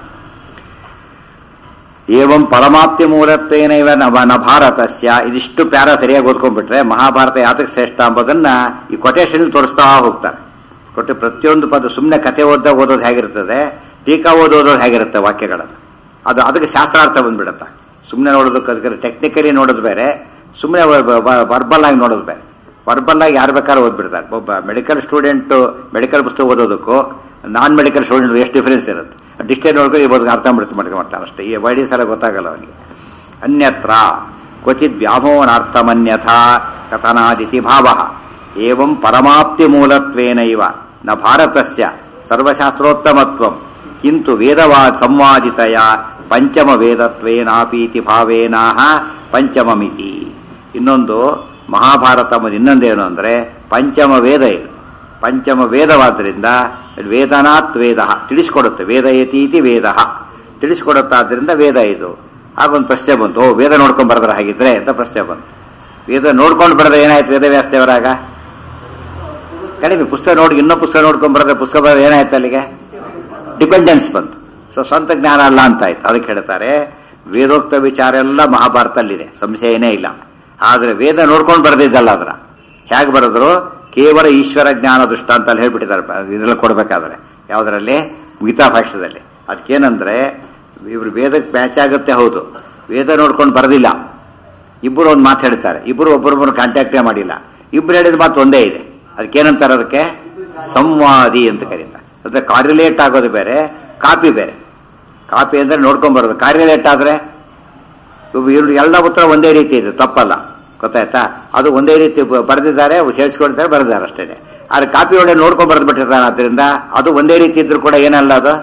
ಏವಂ ಪರಮಾಪ್ತಿ ಮೂಲತ್ವೇನ ಇವ ನವ ನ ಭಾರತಸ್ಯ ಇದಿಷ್ಟು ಪ್ಯಾರ ಸರಿಯಾಗಿ ಓದ್ಕೊಂಡ್ಬಿಟ್ರೆ ಮಹಾಭಾರತ ಯಾತಕ್ಕೆ ಶ್ರೇಷ್ಠ ಎಂಬುದನ್ನ ಈ ಕೊಟೇಶನ್ ತೋರಿಸ್ತಾ ಹೋಗ್ತಾರೆ ಕೊಟ್ಟು ಪ್ರತಿಯೊಂದು ಪದ ಸುಮ್ಮನೆ ಕತೆ ಓದ್ದಾಗ ಓದೋದು ಹೇಗಿರ್ತದೆ ಟೀಕಾ ಓದೋದು ಹೇಗಿರುತ್ತೆ ವಾಕ್ಯಗಳನ್ನು ಅದು ಅದಕ್ಕೆ ಶಾಸ್ತ್ರಾರ್ಥ ಬಂದ್ಬಿಡುತ್ತೆ ಸುಮ್ಮನೆ ನೋಡೋದಕ್ಕೆ ಅದಕ್ಕೆ ಟೆಕ್ನಿಕಲಿ ನೋಡೋದು ಬೇರೆ ಸುಮ್ಮನೆ ವರ್ಬಲ್ ಆಗಿ ನೋಡೋದು ಬೇರೆ ವರ್ಬಲ್ ಆಗಿ ಯಾರು ಬೇಕಾದ್ರೂ ಓದ್ಬಿಡ್ತಾರೆ ಒಬ್ಬ ಮೆಡಿಕಲ್ ಸ್ಟೂಡೆಂಟು ಮೆಡಿಕಲ್ ಪುಸ್ತಕ ಓದೋದಕ್ಕೂ ನಾನ್ ಮೆಡಿಕಲ್ ಸ್ಟೂಡೆಂಟ್ ಎಷ್ಟು ಡಿಫರೆನ್ಸ್ ಇರುತ್ತೆ ಡಿಸ್ಟೇನ್ ನೋಡ್ಕೊಂಡು ಇವಾಗ ಅರ್ಥ ಮಾಡ್ಕೊಂಡು ಮಾಡ್ಕೊಂಡು ಮಾಡ್ತಾನೆ ಅಷ್ಟೇ ಈ ವೈಡಿಸ್ ಎಲ್ಲ ಗೊತ್ತಾಗಲ್ಲ ಅವನಿಗೆ ಅನ್ಯತ್ರ ಕ್ವಚಿತ್ ವ್ಯಾಮೋಹನಾರ್ಥಮನ್ಯಥಾ ಕಥನಾದಿತಿ ಭಾವ ಏವಂ ಪರಮಾಪ್ತಿ ಮೂಲತ್ವೇನ ಇವ ನ ಭಾರತಸ್ಯ ಸರ್ವಶಾಸ್ತ್ರೋತ್ತಮತ್ವಂ ಕಿಂತು ವೇದವಾ ಸಂವಾದಿತಯ ಪಂಚಮ ವೇದತ್ವೇನಾಪೀತಿ ಭಾವೇನಾಹ ಪಂಚಮಮಿತಿ ಇನ್ನೊಂದು ಮಹಾಭಾರತ ಮತ್ತು ಇನ್ನೊಂದೇನು ಅಂದರೆ ಪಂಚಮ ವೇದ ಇದು ಪಂಚಮ ವೇದವಾದ್ದರಿಂದ ವೇದನಾತ್ ವೇದ ತಿಳಿಸ್ಕೊಡುತ್ತೆ ವೇದಯತೀತಿ ವೇದ ತಿಳಿಸ್ಕೊಡುತ್ತಾದ್ರಿಂದ ವೇದ ಇದು ಆಗೊಂದು ಪ್ರಶ್ನೆ ಬಂತು ಓ ವೇದ ನೋಡ್ಕೊಂಡು ಬರೆದ್ರೆ ಹಾಗಿದ್ರೆ ಅಂತ ಪ್ರಶ್ನೆ ಬಂತು ವೇದ ನೋಡ್ಕೊಂಡು ಬರೆದ್ರೆ ಏನಾಯ್ತು ವೇದವ್ಯಾಸ ದೇವರಾಗ ಕಡಿಮೆ ಪುಸ್ತಕ ನೋಡಿ ಇನ್ನೂ ಪುಸ್ತಕ ನೋಡ್ಕೊಂಡು ಬರೆದ್ರೆ ಪುಸ್ತಕ ಬರೆದ್ರೆ ಏನಾಯ್ತು ಅಲ್ಲಿಗೆ ಡಿಪೆಂಡೆನ್ಸ್ ಬಂತು ಸೊ ಸ್ವಂತ ಜ್ಞಾನ ಅಲ್ಲ ಅಂತ ಆಯ್ತು ಅದಕ್ಕೆ ಹೇಳ್ತಾರೆ ವೇದೋಕ್ತ ವಿಚಾರ ಎಲ್ಲ ಮಹಾಭಾರತಲ್ಲಿದೆ ಸಂಶಯನೇ ಇಲ್ಲ ಆದರೆ ವೇದ ನೋಡ್ಕೊಂಡು ಬರೆದಿದ್ದಲ್ಲ ಅದರ ಹೇಗೆ ಬರೆದ್ರು ಕೇವಲ ಈಶ್ವರ ಜ್ಞಾನ ದೃಷ್ಟ ಅಂತ ಅಲ್ಲಿ ಹೇಳ್ಬಿಟ್ಟಿದ್ದಾರೆ ಇದರಲ್ಲಿ ಕೊಡಬೇಕಾದ್ರೆ ಯಾವುದರಲ್ಲಿ ಗೀತಾ ಭಾಷ್ಯದಲ್ಲಿ ಅದಕ್ಕೇನಂದ್ರೆ ಇವರು ವೇದಕ್ಕೆ ಮ್ಯಾಚ್ ಆಗುತ್ತೆ ಹೌದು ವೇದ ನೋಡ್ಕೊಂಡು ಬರೆದಿಲ್ಲ ಇಬ್ಬರು ಒಂದು ಮಾತು ಹೇಳ್ತಾರೆ ಇಬ್ಬರು ಒಬ್ಬರೊಬ್ಬರು ಕಾಂಟ್ಯಾಕ್ಟೇ ಮಾಡಿಲ್ಲ ಇಬ್ಬರು ಹೇಳಿದ ಮಾತು ಒಂದೇ ಇದೆ ಅದಕ್ಕೇನಂತಾರೆ ಅದಕ್ಕೆ ಸಂವಾದಿ ಅಂತ ಕರೀತಾರೆ ಅದಕ್ಕೆ ಕಾರ್ಯುಲೇಟ್ ಆಗೋದು ಬೇರೆ ಕಾಪಿ ಬೇರೆ ಕಾಪಿ ಅಂದ್ರೆ ನೋಡ್ಕೊಂಡ್ ಬರೋದು ಕಾರ್ಯುಲೇಟ್ ಆದ್ರೆ ಇವ್ರು ಎಲ್ಲ ಉತ್ತರ ಒಂದೇ ರೀತಿ ಇದೆ ತಪ್ಪಲ್ಲ ಗೊತ್ತಾಯ್ತಾ ಅದು ಒಂದೇ ರೀತಿ ಬ- ಬರೆದಿದ್ದಾರೆ ಹೇಳ್ಸ್ಕೊಂಡಿದ್ದಾರೆ ಬರೆದಿದ್ದಾರೆ ಅಷ್ಟೇ ಆದ್ರೆ ಕಾಪಿ ಒಳ್ಳೆ ನೋಡ್ಕೊಂಡ್ ಬರೆದು ಬಿಟ್ಟಿರ್ತಾನೆ ಆದ್ದರಿಂದ ಅದು ಒಂದೇ ರೀತಿ ಇದ್ರೂ ಕೂಡ ಏನಲ್ಲ ಅದು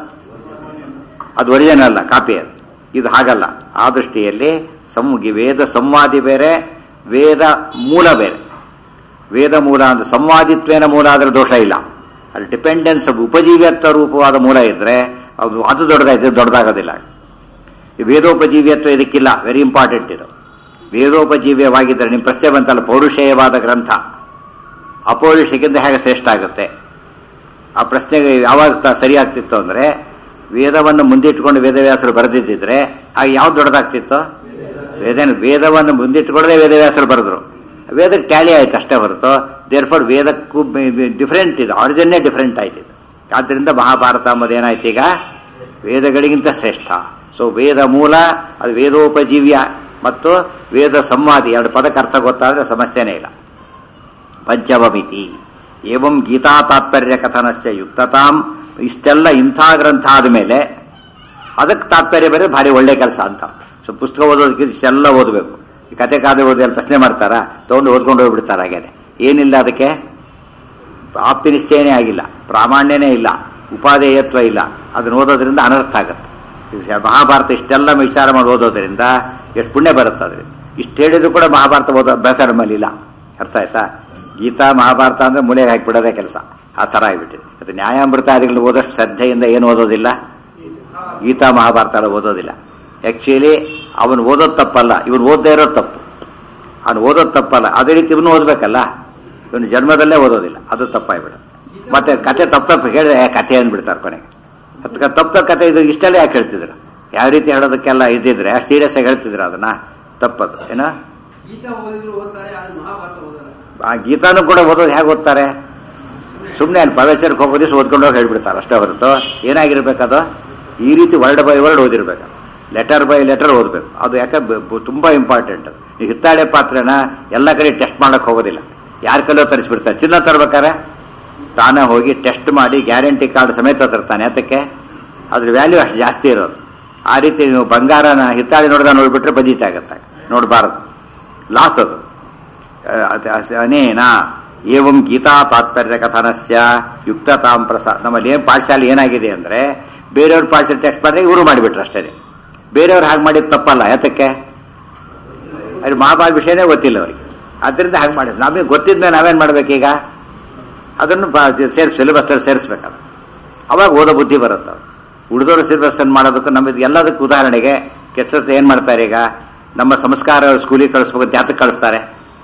ಅದು ಒರಿಜಿನಲ್ ಅಲ್ಲ ಕಾಪಿ ಅದು ಇದು ಹಾಗಲ್ಲ ಆ ದೃಷ್ಟಿಯಲ್ಲಿ ಸಂಗಿ ವೇದ ಸಂವಾದಿ ಬೇರೆ ವೇದ ಮೂಲ ಬೇರೆ ವೇದ ಮೂಲ ಅಂದ್ರೆ ಸಂವಾದಿತ್ವೇನ ಮೂಲ ಆದ್ರೆ ದೋಷ ಇಲ್ಲ ಅದು ಡಿಪೆಂಡೆನ್ಸ್ ಉಪಜೀವ್ಯತ್ವ ರೂಪವಾದ ಮೂಲ ಇದ್ರೆ ಅದು ಅದು ದೊಡ್ಡದಾಯ್ತು ದೊಡ್ಡದಾಗೋದಿಲ್ಲ ಈ ವೇದೋಪಜೀವ್ಯತ್ವ ಇದಕ್ಕಿಲ್ಲ ವೆರಿ ಇಂಪಾರ್ಟೆಂಟ್ ಇದು ವೇದೋಪಜೀವ್ಯವಾಗಿದ್ದರೆ ನಿಮ್ಮ ಪ್ರಶ್ನೆ ಬಂತಲ್ಲ ಪೌರುಷೇಯವಾದ ಗ್ರಂಥ ಅಪೌರುಷಕ್ಕಿಂತ ಹೇಗೆ ಶ್ರೇಷ್ಠ ಆಗುತ್ತೆ ಆ ಪ್ರಶ್ನೆಗೆ ಯಾವಾಗ ತ- ಸರಿ ಆಗ್ತಿತ್ತು ಅಂದ್ರೆ ವೇದವನ್ನು ಮುಂದಿಟ್ಟುಕೊಂಡು ವೇದವ್ಯಾಸರು ಬರೆದಿದ್ದಿದ್ರೆ ಆಗ ಯಾವ್ದು ದೊಡ್ಡದಾಗ್ತಿತ್ತು ವೇದ ವೇದವನ್ನು ಮುಂದಿಟ್ಟುಕೊಳ್ಳದೆ ವೇದವ್ಯಾಸರು ಬರೆದ್ರು ವೇದಕ್ಕೆ ಟ್ಯಾಲಿ ಆಯ್ತು ಅಷ್ಟೇ ಹೊರತು ದೇರ್ ಫಾರ್ ವೇದಕ್ಕೂ ಡಿಫ್ರೆಂಟ್ ಇದು ಆರಿಜಿನ್ನೇ ಡಿಫ್ರೆಂಟ್ ಆಯ್ತು ಇದು ಆದ್ದರಿಂದ ಮಹಾಭಾರತ ಅನ್ನೋದು ಏನಾಯ್ತು ಈಗ ವೇದಗಳಿಗಿಂತ ಶ್ರೇಷ್ಠ ಸೊ ವೇದ ಮೂಲ ಅದು ವೇದೋಪಜೀವ್ಯ ಮತ್ತು ವೇದ ಸಂವಾದಿ ಎರಡು ಪದಕ್ಕೆ ಅರ್ಥ ಗೊತ್ತಾದ್ರೆ ಸಮಸ್ಯೆನೇ ಇಲ್ಲ ಪಂಚಮಮಿತಿ ಏವಂ ಗೀತಾ ತಾತ್ಪರ್ಯ ಕಥನಸ್ಯ ಯುಕ್ತತಾಂ ಇಷ್ಟೆಲ್ಲ ಇಂಥ ಗ್ರಂಥ ಆದಮೇಲೆ ಅದಕ್ಕೆ ತಾತ್ಪರ್ಯ ಬೇರೆ ಭಾರಿ ಒಳ್ಳೆ ಕೆಲಸ ಅಂತ ಸೊ ಪುಸ್ತಕ ಓದೋದಕ್ಕೆ ಇಷ್ಟೆಲ್ಲ ಓದಬೇಕು ಈ ಕತೆ ಕಾದೆ ಓದಿ ಅಲ್ಲಿ ಪ್ರಶ್ನೆ ಮಾಡ್ತಾರಾ ತೊಗೊಂಡು ಓದ್ಕೊಂಡು ಹೋಗ್ಬಿಡ್ತಾರೆ ಹಾಗೇನೆ ಏನಿಲ್ಲ ಅದಕ್ಕೆ ಆಪ್ತಿ ನಿಶ್ಚಯನೇ ಆಗಿಲ್ಲ ಪ್ರಾಮಾಣ್ಯನೇ ಇಲ್ಲ ಉಪಾದೇಯತ್ವ ಇಲ್ಲ ಅದನ್ನು ಓದೋದ್ರಿಂದ ಅನರ್ಥ ಆಗುತ್ತೆ ಈಗ ಮಹಾಭಾರತ ಇಷ್ಟೆಲ್ಲ ವಿಚಾರ ಮಾಡಿ ಓದೋದ್ರಿಂದ ಎಷ್ಟು ಪುಣ್ಯ ಬರುತ್ತೆ ಅದರಿಂದ ಇಷ್ಟು ಹೇಳಿದ್ರು ಕೂಡ ಮಹಾಭಾರತ ಓದೋ ಅಭ್ಯಾಸ ನಮ್ಮಲ್ಲಿ ಇಲ್ಲ ಅರ್ಥ ಆಯ್ತಾ ಗೀತಾ ಮಹಾಭಾರತ ಅಂದ್ರೆ ಮೂಲೆಗೆ ಹಾಕಿಬಿಡೋದೇ ಕೆಲಸ ಆ ಥರ ಆಗಿಬಿಟ್ಟಿದೆ ಅದು ನ್ಯಾಯಾಮೃತಾದಿಗಳು ಓದೋಷ್ಟು ಶ್ರದ್ಧೆಯಿಂದ ಏನು ಓದೋದಿಲ್ಲ ಗೀತಾ ಮಹಾಭಾರತ ಎಲ್ಲ ಓದೋದಿಲ್ಲ ಆ್ಯಕ್ಚುಲಿ ಅವನು ಓದೋದು ತಪ್ಪಲ್ಲ ಇವನು ಓದದೇ ಇರೋದು ತಪ್ಪು ಅವನು ಓದೋದು ತಪ್ಪಲ್ಲ ಅದೇ ರೀತಿ ಇವನು ಓದಬೇಕಲ್ಲ ಇವನು ಜನ್ಮದಲ್ಲೇ ಓದೋದಿಲ್ಲ ಅದು ತಪ್ಪಾಗ್ಬಿಡುತ್ತೆ ಮತ್ತೆ ಕತೆ ತಪ್ಪು ತಪ್ಪು ಹೇಳಿದ್ರೆ ಏ, ಕತೆ ಅಂದ್ಬಿಡ್ತಾರೆ ಕೊನೆಗೆ ಅದಕ್ಕೆ ತಪ್ಪು ತಪ್ಪು ಕತೆ ಇದು ಇಷ್ಟೆಲ್ಲ ಯಾಕೆ ಹೇಳ್ತಿದ್ರು ಯಾವ ರೀತಿ ಹೇಳೋದಕ್ಕೆಲ್ಲ ಇದ್ದಿದ್ರೆ ಸೀರಿಯಸ್ ಆಗಿ ಹೇಳ್ತಿದ್ರು ಅದನ್ನ ತಪ್ಪದು ಏನೋ ಗೀತಾ ಓದಿದ್ರು ಓದ್ತಾರೆ ಆದ್ರೆ ಮಹಾಭಾರತ ಓದಲ್ಲ ಆ ಗೀತಾನು ಕೂಡ ಓದೋದು ಹೇಗೆ ಓದ್ತಾರೆ ಸುಮ್ಮನೆ ಅಲ್ಲಿ ಪ್ರವೇಶಕ್ಕೆ ಹೋಗೋ ದಿವಸ ಓದ್ಕೊಂಡು ಹೋಗಿ ಹೇಳ್ಬಿಡ್ತಾರೆ ಅಷ್ಟೇ ಹೊರತು ಏನಾಗಿರ್ಬೇಕದು ಈ ರೀತಿ ವರ್ಡ್ ಬೈ ವರ್ಡ್ ಓದಿರ್ಬೇಕು ಲೆಟರ್ ಬೈ ಲೆಟರ್ ಓದಬೇಕು ಅದು ಯಾಕೆ ಬ- ಬ- ತುಂಬಾ ಇಂಪಾರ್ಟೆಂಟ್ ಅದು ಈ ಹಿತ್ತಾಳೆ ಪಾತ್ರೆನ ಎಲ್ಲ ಕಡೆ ಟೆಸ್ಟ್ ಮಾಡಕ್ ಹೋಗೋದಿಲ್ಲ ಯಾರ ಕಲ್ಲೋ ತರಿಸ್ಬಿಡ್ತಾರೆ ಚಿನ್ನ ತರ್ಬೇಕಾರೆ ತಾನೇ ಹೋಗಿ ಟೆಸ್ಟ್ ಮಾಡಿ ಗ್ಯಾರಂಟಿ ಕಾರ್ಡ್ ಸಮೇತ ತರ್ತಾನೆ ಅದಕ್ಕೆ ಅದ್ರ ವ್ಯಾಲ್ಯೂ ಅಷ್ಟು ಜಾಸ್ತಿ ಇರೋದು ಆ ರೀತಿ ನೀವು ಬಂಗಾರನ ಹಿತ್ತಾಳೆ ನೋಡ್ದ ನೋಡ್ಬಿಟ್ರೆ ಬದೀತ ಆಗತ್ತೆ ನೋಡಬಾರದು ಲಾಸ್ ಅದು ಅ- ಅ- ಅನೇನ ಏವಂ ಗೀತಾ ತಾತ್ಪರ್ಯ ಕಥನಸ್ಯ ಯುಕ್ತತಾಂ ಪ್ರಸಾದ ನಮ್ಮಲ್ಲಿ ಏನು ಪಾಠಶಾಲೆ ಏನಾಗಿದೆ ಅಂದ್ರೆ ಬೇರೆಯವ್ರ ಪಾಠಶಾಲೆ ಟೆಕ್ಸ್ಟ್ ಮಾಡಿದ್ರೆ ಇವರು ಮಾಡಿಬಿಟ್ರು ಅಷ್ಟೇ ಬೇರೆಯವ್ರು ಹಾಗೆ ಮಾಡಿದ್ದು ತಪ್ಪಲ್ಲ ಯಾತಕ್ಕೆ ಅದು ಮಹಾಭಾರತ ವಿಷಯನೇ ಗೊತ್ತಿಲ್ಲ ಅವರಿಗೆ ಅದರಿಂದ ಹಾಗೆ ಮಾಡಿದ್ರು ನಮಗೆ ಗೊತ್ತಿದ್ಮೇಲೆ ನಾವೇನು ಮಾಡ್ಬೇಕೀಗ ಅದನ್ನು ಸೇರಿಸ್ ಸಿಲೆಬಸ್ನಲ್ಲಿ ಸೇರಿಸ್ಬೇಕಲ್ಲ ಅವಾಗ ಓದೋ ಬುದ್ಧಿ ಬರುತ್ತೆ ಉಳಿದೋರು ಸಿಲೆಬಸ್ ಮಾಡೋದಕ್ಕೂ ನಮಗೆ ಎಲ್ಲದಕ್ಕೂ ಉದಾಹರಣೆಗೆ ಕೆಟ್ಟದ್ದು ಏನು ಮಾಡ್ತಾರೆ ಈಗ ನಮ್ಮ ಸಂಸ್ಕಾರ ಸ್ಕೂಲಿಗೆ ಕಳಿಸ್ಬೇಕು ಅಂತ ಯಾತಕ್ಕೆ ಕಳಿಸ್ತಾರೆ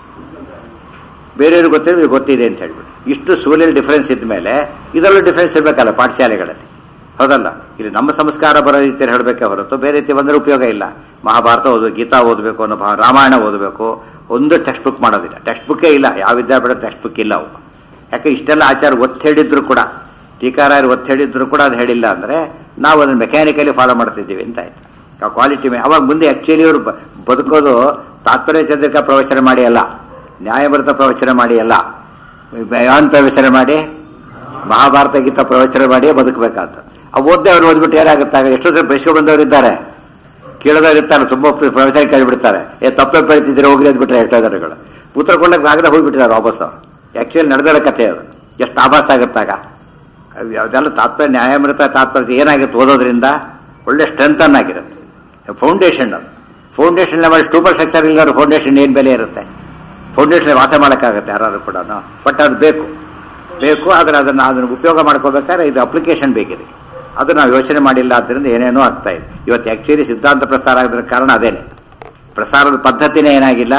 ಬೇರೆಯವ್ರಿಗೆ ಗೊತ್ತಿರೋ ಇವ್ರಿಗೆ ಗೊತ್ತಿದೆ ಅಂತ ಹೇಳ್ಬಿಟ್ಟು ಇಷ್ಟು ಸ್ಕೂಲಲ್ಲಿ ಡಿಫ್ರೆನ್ಸ್ ಇದ್ದ ಮೇಲೆ ಇದರಲ್ಲೂ ಡಿಫ್ರೆನ್ಸ್ ಇರಬೇಕಲ್ಲ ಪಾಠಶಾಲೆಗಳಲ್ಲಿ ಹೌದಲ್ಲ ಇಲ್ಲಿ ನಮ್ಮ ಸಂಸ್ಕಾರ ಬರೋ ರೀತಿಯಲ್ಲಿ ಹೇಳಬೇಕೆ ಹೊರತು ಬೇರೆ ರೀತಿ ಬಂದರೆ ಉಪಯೋಗ ಇಲ್ಲ ಮಹಾಭಾರತ ಓದಬೇಕು ಗೀತಾ ಓದಬೇಕು ಅನ್ನೋ ಭಾ ರಾಮಾಯಣ ಓದಬೇಕು ಒಂದು ಟೆಕ್ಸ್ಟ್ ಬುಕ್ ಮಾಡೋದಿಲ್ಲ ಟೆಕ್ಸ್ಟ್ ಬುಕ್ಕೇ ಇಲ್ಲ ಯಾವ ವಿದ್ಯಾಪೀಠ ಟೆಕ್ಸ್ಟ್ ಬುಕ್ ಇಲ್ಲ ಅವು ಯಾಕೆ ಇಷ್ಟೆಲ್ಲ ಆಚಾರ ಒತ್ತು ಹೇಳಿದ್ರು ಕೂಡ ಟೀಕಾರಾಯರು ಒತ್ತು ಹೇಳಿದ್ರು ಕೂಡ ಅದು ಹೇಳಿಲ್ಲ ಅಂದರೆ ನಾವು ಅದನ್ನು ಮೆಕ್ಯಾನಿಕಲಿ ಫಾಲೋ ಮಾಡ್ತಿದ್ದೀವಿ ಅಂತ ಆಯ್ತು ಆ ಕ್ವಾಲಿಟಿ ಮೇ ಅವಾಗ ಮುಂದೆ ಆ್ಯಕ್ಚುಲಿ ಅವರು ಬ- ಬದುಕೋದು ತಾತ್ಪರ್ಯ ಚಂದ್ರಿಕಾ ಪ್ರವಚನ ಮಾಡಿ ಅಲ್ಲ ನ್ಯಾಯಭೃತ ಪ್ರವಚನ ಮಾಡಿ ಅಲ್ಲ ಯಾನ್ ಪ್ರವಚನ ಮಾಡಿ ಮಹಾಭಾರತ ಗೀತ ಪ್ರವಚನ ಮಾಡಿ ಬದುಕಬೇಕಾದ ಅವು ಓದ್ದೆ ಅವ್ರು ಓದ್ಬಿಟ್ಟು ಏನಾಗುತ್ತಾಗ ಎಷ್ಟೋ ಜನ ಬಯಸ್ಕೊಂಡು ಬಂದವರು ಇದ್ದಾರೆ ಕೇಳೋದವ್ರು ಇರ್ತಾರೆ ತುಂಬ ಪ್ರವಚನ ಕೇಳಿಬಿಡ್ತಾರೆ ಏ ತಪ್ಪು ಬೆಳಿತಿದ್ರೆ ಹೋಗ್ರಿ ಅಂದ್ಬಿಟ್ರೆ ಹೇಳ್ತಾ ಇದ್ದಾರೆಗಳು ಉತ್ತರ ಕೊಡ್ಲಿಕ್ಕೆ ಆಗದೆ ಹೋಗ್ಬಿಟ್ಟಿದ್ದಾರೆ ವಾಪಸ್ ಆ್ಯಕ್ಚುಲಿ ನಡೆದಿರೋ ಕಥೆ ಅದು ಎಷ್ಟು ಆಭಾಸ ಆಗುತ್ತಾಗ ಅವ್ ಅದೆಲ್ಲ ತಾತ್ಪರ್ಯ ನ್ಯಾಯಾಮೃತ ತಾತ್ಪರ್ಯ ಏನಾಗುತ್ತೆ ಓದೋದ್ರಿಂದ ಒಳ್ಳೆ ಸ್ಟ್ರೆಂತ್ ಆಗಿರುತ್ತೆ ಫೌಂಡೇಶನ್ ಅದು ಫೌಂಡೇಶನ್ ಲೆವೆಲ್ ಸ್ಟೂಪರ್ ಸ್ಟ್ರಕ್ಚರ್ ಇಲ್ಲದ ಫೌಂಡೇಶನ್ ಏನು ಬೆಲೆ ಇರುತ್ತೆ ಫೌಂಡೇಶನ್ ವಾಸ ಮಾಡೋಕ್ಕಾಗತ್ತೆ ಯಾರಾದ್ರೂ ಕೂಡ ಬಟ್ ಅದು ಬೇಕು ಬೇಕು ಆದರೆ ಅದನ್ನು ಅದನ್ನು ಉಪಯೋಗ ಮಾಡ್ಕೋಬೇಕಾದ್ರೆ ಇದು ಅಪ್ಲಿಕೇಶನ್ ಬೇಕಿದೆ ಅದು ನಾವು ಯೋಚನೆ ಮಾಡಿಲ್ಲ ಆದ್ದರಿಂದ ಏನೇನೋ ಆಗ್ತಾ ಇದೆ ಇವತ್ತು ಆ್ಯಕ್ಚುಲಿ ಸಿದ್ಧಾಂತ ಪ್ರಸಾರ ಆಗೋದ್ರ ಕಾರಣ ಅದೇನೆ ಪ್ರಸಾರದ ಪದ್ಧತಿನೇ ಏನಾಗಿಲ್ಲ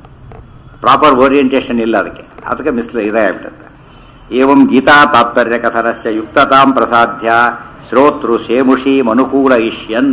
ಪ್ರಾಪರ್ ಓರಿಯೆಂಟೇಷನ್ ಇಲ್ಲ ಅದಕ್ಕೆ ಅದಕ್ಕೆ ಮಿಸ್ಲ ಇದಾಗ್ಬಿಡುತ್ತೆ ಏವಂ ಗೀತಾ ತಾತ್ಪರ್ಯ ಕಥನಸ್ಯ ಯುಕ್ತತಾಂ ಪ್ರಸಾಧ್ಯ ಶ್ರೋತೃ ಸೇಮುಷಿ ಮನುಕೂಲ ಇಷ್ಯನ್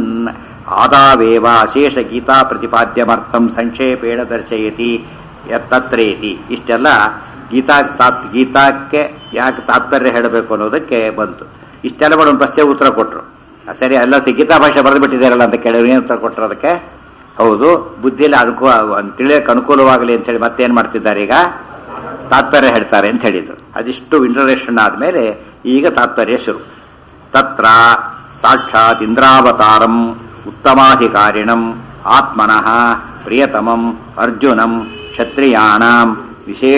ಆದಾವೇವ ಅಶೇಷ ಗೀತಾ ಪ್ರತಿಪಾದ್ಯಮರ್ಥಂ ಸಂಕ್ಷೇಪೇಣ ದರ್ಶಯತಿ ಯತ್ತತ್ರೇತಿ ಇಷ್ಟೆಲ್ಲ ಗೀತಾ ತಾತ್ ಗೀತಾಕ್ಕೆ ಯಾಕೆ ತಾತ್ಪರ್ಯ ಹೇಳಬೇಕು ಅನ್ನೋದಕ್ಕೆ ಬಂತು ಇಷ್ಟೆಲ್ಲ ಮಾಡಿ ಒಂದು ಪ್ರಶ್ನೆ ಉತ್ತರ ಕೊಟ್ಟರು ಸರಿ ಎಲ್ಲ ಸಿ- ಗೀತಾ ಭಾಷೆ ಬರೆದು ಬಿಟ್ಟಿದ್ದಾರಲ್ಲ ಅಂತ ಕೇಳಿದ್ರು ಏನು ಉತ್ತರ ಕೊಟ್ಟರು ಅದಕ್ಕೆ ಹೌದು ಬುದ್ಧಿಯಲ್ಲಿ ಅನುಕೂಲ ತಿಳಿಯಕ್ಕೆ ಅನುಕೂಲವಾಗಲಿ ಅಂತೇಳಿ ಮತ್ತೇನು ಮಾಡ್ತಿದ್ದಾರೆ ಈಗ ತಾತ್ಪರ್ಯ ಹೇಳ್ತಾರೆ ಅಂತ ಹೇಳಿದ್ರು ಅದಿಷ್ಟು ಇಂಟ್ರಡಕ್ಷನ್ ಆದಮೇಲೆ ಈಗ ತಾತ್ಪರ್ಯ ಶುರು ತತ್ರ ಸಾಕ್ಷಾತ್ ಇಂದ್ರಾವತಾರಂ ಉತ್ತಮಾಧಿಕಾರಿಣಂ ಆತ್ಮನಃ ಪ್ರಿಯತಮಂ ಅರ್ಜುನಂ ಕ್ಷತ್ರಿಯಾಣಾಂ ವಿಶೇಷ